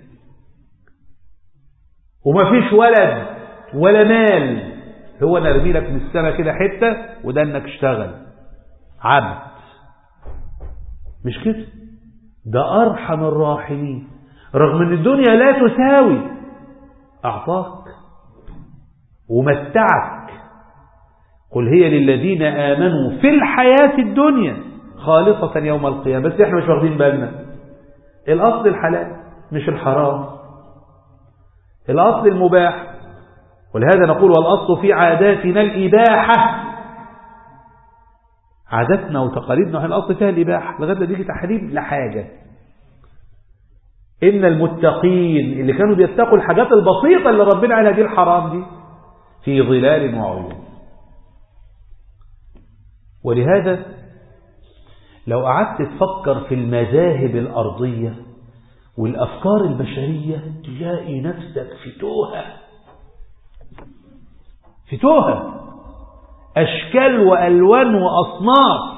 وما فيش ولد ولا مال هو انا ارمي لك من السماء كده حته وده انك اشتغل عبد مش كده ده ارحم الراحمين رغم ان الدنيا لا تساوي اعطاك ومتعك قل هي للذين امنوا في الحياه الدنيا خالصه يوم القيامه بس احنا مش واخدين بالنا الاصل الحلال مش الحرام الاصل المباح ولهذا نقول والاصل في عاداتنا الاباحه عاداتنا وتقاليدنا احنا الاصل فيها الاباحه لغايه ما تيجي تحريم لحاجه ان المتقين اللي كانوا بيتقوا الحاجات البسيطه اللي ربنا قالها دي الحرام دي في ظلال وعيون ولهذا لو قعدت تفكر في المذاهب الأرضية والأفكار البشرية تلاقي نفسك في توهة في توهة أشكال وألوان وأصناف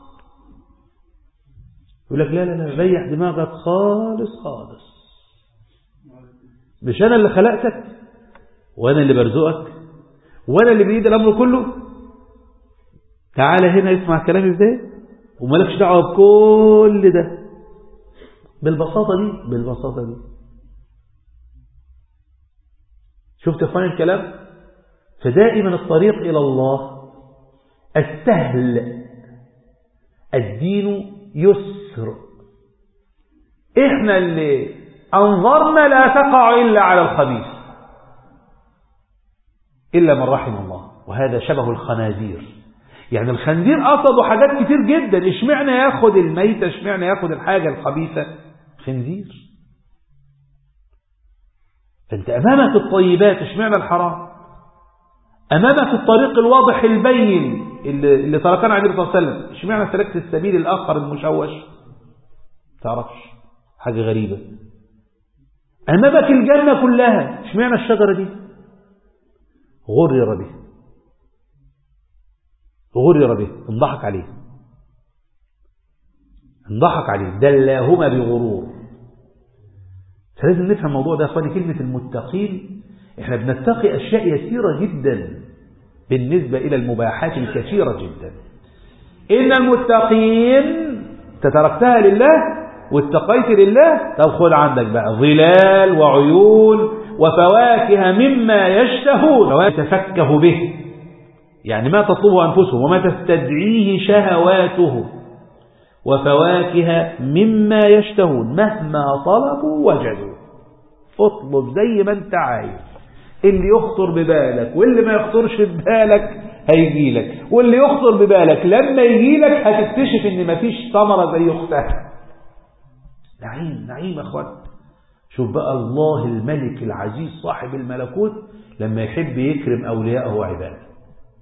يقول لك لا لا لا ريح دماغك خالص خالص مش أنا اللي خلقتك وانا اللي برزقك وانا اللي بايد الامر كله تعالى هنا اسمع كلامي ازاي ومالكش دعوه بكل ده بالبساطه دي بالبساطه دي شفت فين الكلام فدائما الطريق الى الله السهل الدين يسر احنا اللي انظرنا لا تقع الا على الخبيث الا من رحم الله وهذا شبه الخنازير يعني الخنزير قصده حاجات كتير جدا اشمعنى ياخد الميتة اشمعنى ياخد الحاجة الخبيثة خنزير فانت امامك الطيبات اشمعنى الحرام امامك الطريق الواضح البين اللي, اللي تركنا عليه الصلاة والسلام اشمعنى سلكت السبيل الاخر المشوش تعرفش حاجة غريبة امامك الجنة كلها اشمعنى الشجرة دي غرر به غرر به انضحك عليه انضحك عليه دلاهما بغرور فلازم نفهم الموضوع ده اخواني كلمة المتقين احنا بنتقي اشياء يسيرة جدا بالنسبة الى المباحات الكثيرة جدا ان المتقين تتركتها لله واتقيت لله طب خد عندك بقى ظلال وعيون وفواكه مما يشتهون ويتفكه به يعني ما تطلبه أنفسهم وما تستدعيه شهواته وفواكه مما يشتهون مهما طلبوا وجدوا اطلب زي ما انت عايز اللي يخطر ببالك واللي ما يخطرش ببالك هيجي لك واللي يخطر ببالك لما يجي لك هتكتشف ان مفيش ثمرة زي اختها نعيم نعيم يا اخوان شوف بقى الله الملك العزيز صاحب الملكوت لما يحب يكرم اولياءه وعباده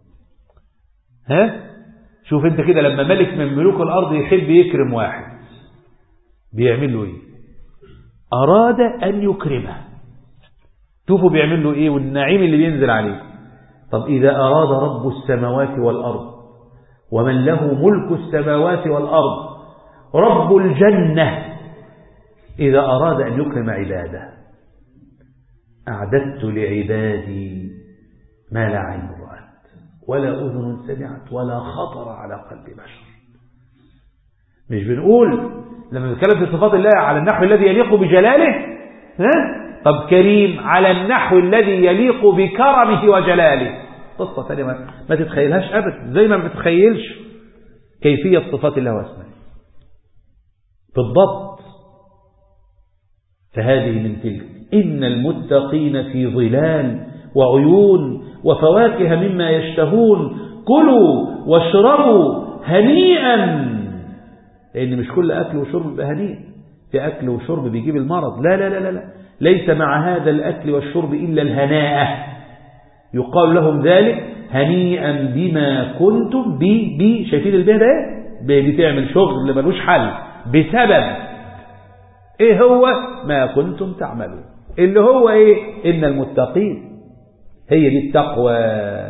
ها شوف انت كده لما ملك من ملوك الارض يحب يكرم واحد بيعمل له ايه اراد ان يكرمه شوفوا بيعمل له ايه والنعيم اللي بينزل عليه طب اذا اراد رب السماوات والارض ومن له ملك السماوات والارض رب الجنه اذا اراد ان يكرم عباده اعددت لعبادي ما لا عين رأت ولا أذن سمعت ولا خطر على قلب بشر مش بنقول لما نتكلم في صفات الله على النحو الذي يليق بجلاله ها؟ طب كريم على النحو الذي يليق بكرمه وجلاله قصة ثانية ما, ما تتخيلهاش أبدا زي ما ما تتخيلش كيفية صفات الله واسمائه بالضبط فهذه من تلك إن المتقين في ظلال وعيون وفواكه مما يشتهون كلوا واشربوا هنيئا لأن مش كل أكل وشرب بيبقى هنيء في أكل وشرب بيجيب المرض لا لا لا لا, لا. ليس مع هذا الأكل والشرب إلا الهناء يقال لهم ذلك هنيئا بما كنتم بي بي شايفين البيه ده ايه بتعمل شغل ملوش حل بسبب ايه هو ما كنتم تعملون اللي هو ايه ان المتقين هي دي التقوى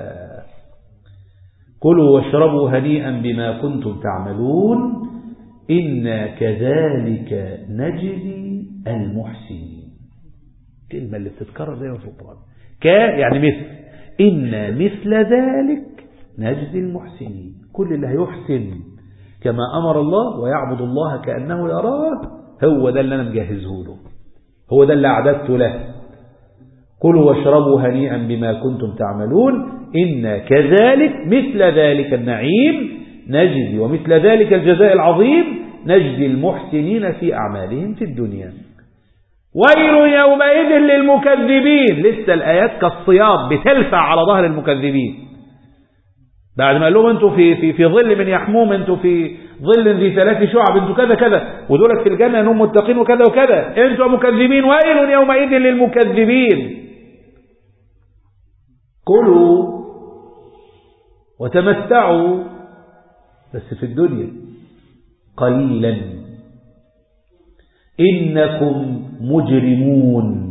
كلوا واشربوا هنيئا بما كنتم تعملون إنا كذلك نجزي المحسنين كلمة اللي بتتكرر دايما في القرآن ك يعني مثل إنا مثل ذلك نجزي المحسنين كل اللي هيحسن كما أمر الله ويعبد الله كأنه يراه هو ده اللي أنا مجهزه له هو ده اللي أعددت له كلوا واشربوا هنيئا بما كنتم تعملون إنا كذلك مثل ذلك النعيم نجزي ومثل ذلك الجزاء العظيم نجزي المحسنين في أعمالهم في الدنيا ويل يومئذ للمكذبين لسه الآيات كالصياد بتلفع على ظهر المكذبين بعد ما قال لهم انتوا في في في ظل من يحموم انتوا في ظل ذي ثلاث شعب انتوا كذا كذا ودولت في الجنه انهم متقين وكذا وكذا انتوا مكذبين ويل يومئذ للمكذبين كلوا وتمتعوا بس في الدنيا قليلا إنكم مجرمون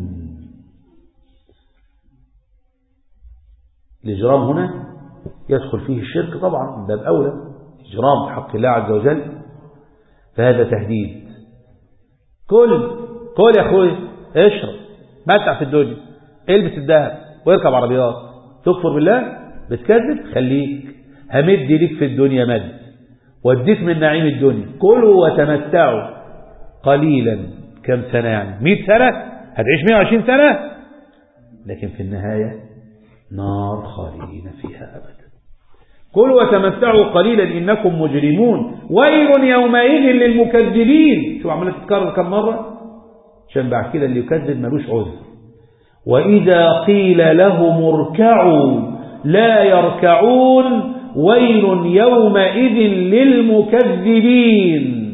الإجرام هنا يدخل فيه الشرك طبعا من باب أولى إجرام حق الله عز وجل فهذا تهديد كل كل يا أخوي اشرب متع في الدنيا البس الذهب ويركب عربيات تكفر بالله بتكذب خليك همد ليك في الدنيا مد واديك من نعيم الدنيا كلوا وتمتعوا قليلا كم سنة يعني 100 سنة هتعيش 120 سنة لكن في النهاية نار خالدين فيها أبدا كلوا وتمتعوا قليلا إنكم مجرمون ويل يومئذ للمكذبين شو عمالة تتكرر كم مرة عشان بعد كده اللي يكذب ملوش عذر وإذا قيل لهم اركعوا لا يركعون ويل يومئذ للمكذبين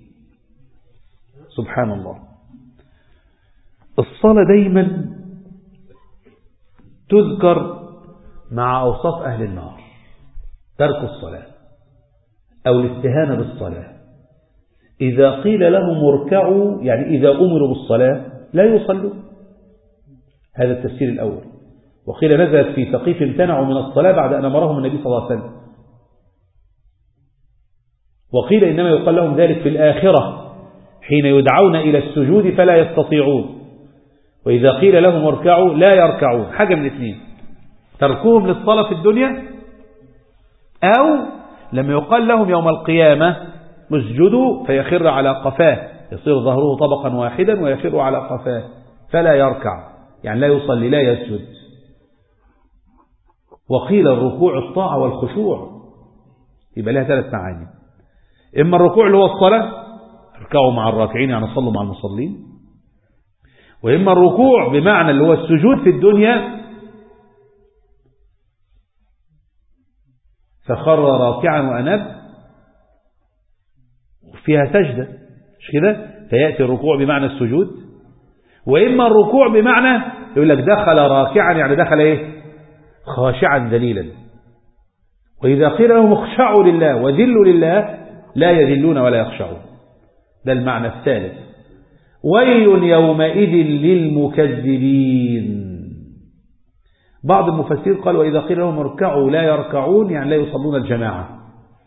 سبحان الله الصلاة دايما تذكر مع أوصاف أهل النار ترك الصلاة أو الاستهانة بالصلاة إذا قيل لهم اركعوا يعني إذا أمروا بالصلاة لا يصلوا هذا التفسير الأول وقيل نزلت في ثقيف امتنعوا من الصلاة بعد أن أمرهم النبي صلى الله عليه وسلم وقيل إنما يقال لهم ذلك في الآخرة حين يدعون إلى السجود فلا يستطيعون وإذا قيل لهم اركعوا لا يركعون حاجة من اثنين تركوهم للصلاة في الدنيا أو لما يقال لهم يوم القيامة اسجدوا فيخر على قفاه يصير ظهره طبقا واحدا ويخر على قفاه فلا يركع يعني لا يصلي لا يسجد وقيل الركوع الطاعة والخشوع يبقى لها ثلاث معاني إما الركوع اللي هو الصلاة اركعوا مع الراكعين يعني صلوا مع المصلين وإما الركوع بمعنى اللي هو السجود في الدنيا فخر راكعا وأناب فيها سجدة مش كده فيأتي الركوع بمعنى السجود وإما الركوع بمعنى يقول لك دخل راكعا يعني دخل إيه خاشعا ذليلا وإذا قيل لهم اخشعوا لله وذلوا لله لا يذلون ولا يخشعون ده المعنى الثالث ويل يومئذ للمكذبين بعض المفسرين قال وإذا قيل لهم اركعوا لا يركعون يعني لا يصلون الجماعة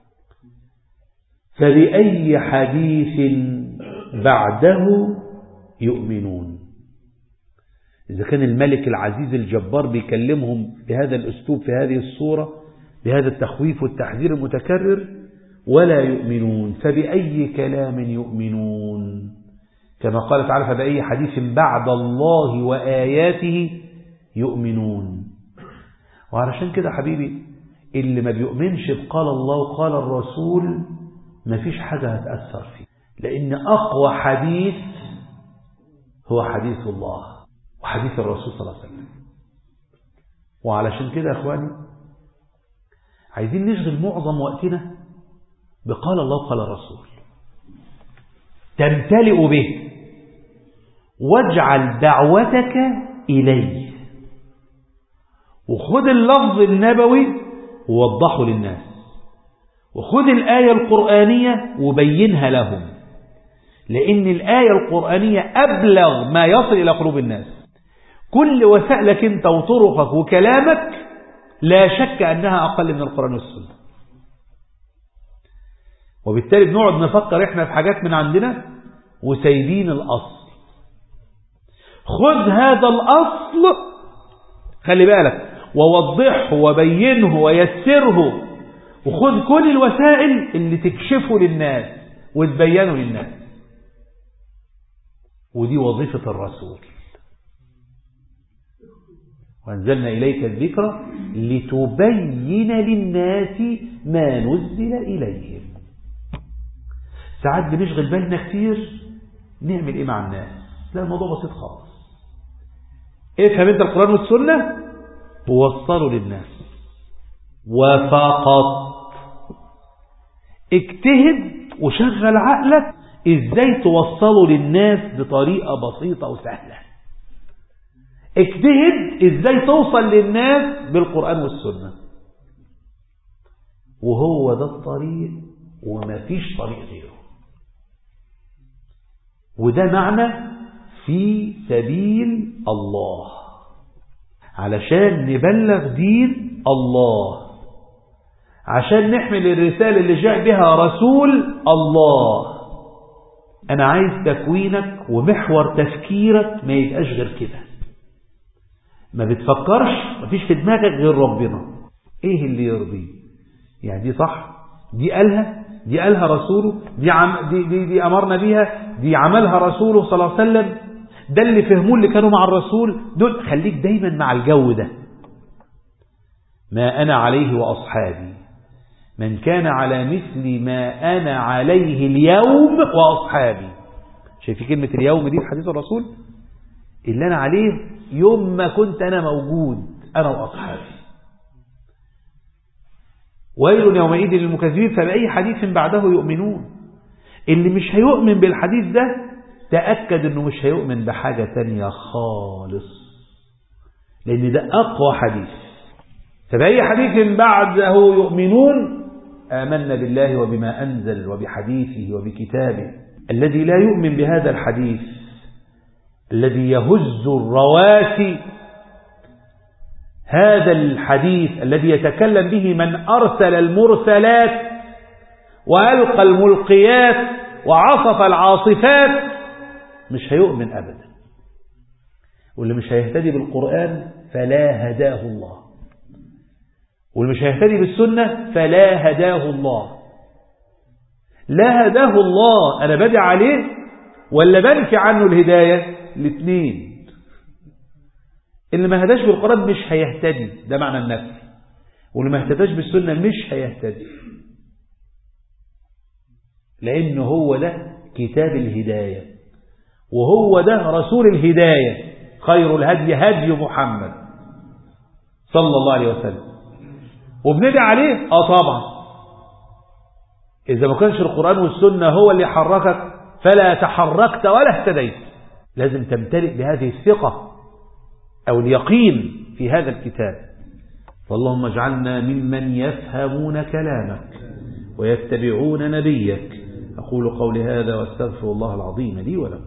فبأي حديث بعده يؤمنون إذا كان الملك العزيز الجبار بيكلمهم بهذا الأسلوب في هذه الصورة بهذا التخويف والتحذير المتكرر ولا يؤمنون فبأي كلام يؤمنون كما قال تعالى فبأي حديث بعد الله وآياته يؤمنون وعلشان كده حبيبي اللي ما بيؤمنش بقال الله وقال الرسول مفيش حاجة هتأثر فيه لأن أقوى حديث هو حديث الله وحديث الرسول صلى الله عليه وسلم وعلشان كده يا أخواني عايزين نشغل معظم وقتنا بقال الله وقال الرسول تمتلئ به واجعل دعوتك إليه وخذ اللفظ النبوي ووضحه للناس وخذ الآية القرآنية وبينها لهم لأن الآية القرآنية أبلغ ما يصل إلى قلوب الناس كل وسائلك أنت وطرقك وكلامك لا شك أنها أقل من القرآن والسنة وبالتالي بنقعد نفكر إحنا في حاجات من عندنا وسايبين الأصل خذ هذا الأصل خلي بالك ووضحه وبينه ويسره وخذ كل الوسائل اللي تكشفه للناس وتبينه للناس ودي وظيفة الرسول وأنزلنا إليك الذكر لتبين للناس ما نزل إليهم ساعات بنشغل بالنا كتير نعمل إيه مع الناس لا الموضوع بسيط خالص افهم انت القرآن والسنة ووصله للناس وفقط اجتهد وشغل عقلك ازاي توصله للناس بطريقة بسيطة وسهلة اجتهد ازاي توصل للناس بالقرآن والسنة وهو ده الطريق ومفيش طريق غيره وده معنى في سبيل الله علشان نبلغ دين الله عشان نحمل الرسالة اللي جاء بها رسول الله أنا عايز تكوينك ومحور تفكيرك ما يبقاش غير كده ما بتفكرش ما فيش في دماغك غير ربنا ايه اللي يرضيه يعني دي صح دي قالها دي قالها رسوله دي, عم دي, دي, دي أمرنا بيها دي عملها رسوله صلى الله عليه وسلم ده اللي فهموه اللي كانوا مع الرسول دول خليك دايما مع الجو ده ما أنا عليه وأصحابي من كان على مثل ما أنا عليه اليوم وأصحابي شايفين كلمة اليوم دي في حديث الرسول اللي أنا عليه يوم ما كنت أنا موجود أنا وأصحابي ويل يومئذ للمكذبين فبأي حديث بعده يؤمنون اللي مش هيؤمن بالحديث ده تأكد انه مش هيؤمن بحاجة تانية خالص لان ده اقوى حديث فبأي حديث بعده يؤمنون آمنا بالله وبما أنزل وبحديثه وبكتابه الذي لا يؤمن بهذا الحديث الذي يهز الرواسي هذا الحديث الذي يتكلم به من أرسل المرسلات وألقى الملقيات وعصف العاصفات مش هيؤمن أبدا واللي مش هيهتدي بالقرآن فلا هداه الله واللي مش هيهتدي بالسنة فلا هداه الله لا هداه الله أنا بدي عليه ولا بنفي عنه الهداية الاثنين اللي ما هداش بالقرآن مش هيهتدي ده معنى النفي واللي ما اهتداش بالسنة مش هيهتدي لأن هو ده كتاب الهداية وهو ده رسول الهداية خير الهدي هدي محمد صلى الله عليه وسلم وبندعي عليه اه طبعا إذا ما كانش القرآن والسنة هو اللي حركك فلا تحركت ولا اهتديت لازم تمتلئ بهذه الثقة أو اليقين في هذا الكتاب فاللهم اجعلنا ممن يفهمون كلامك ويتبعون نبيك أقول قولي هذا واستغفر الله العظيم لي ولكم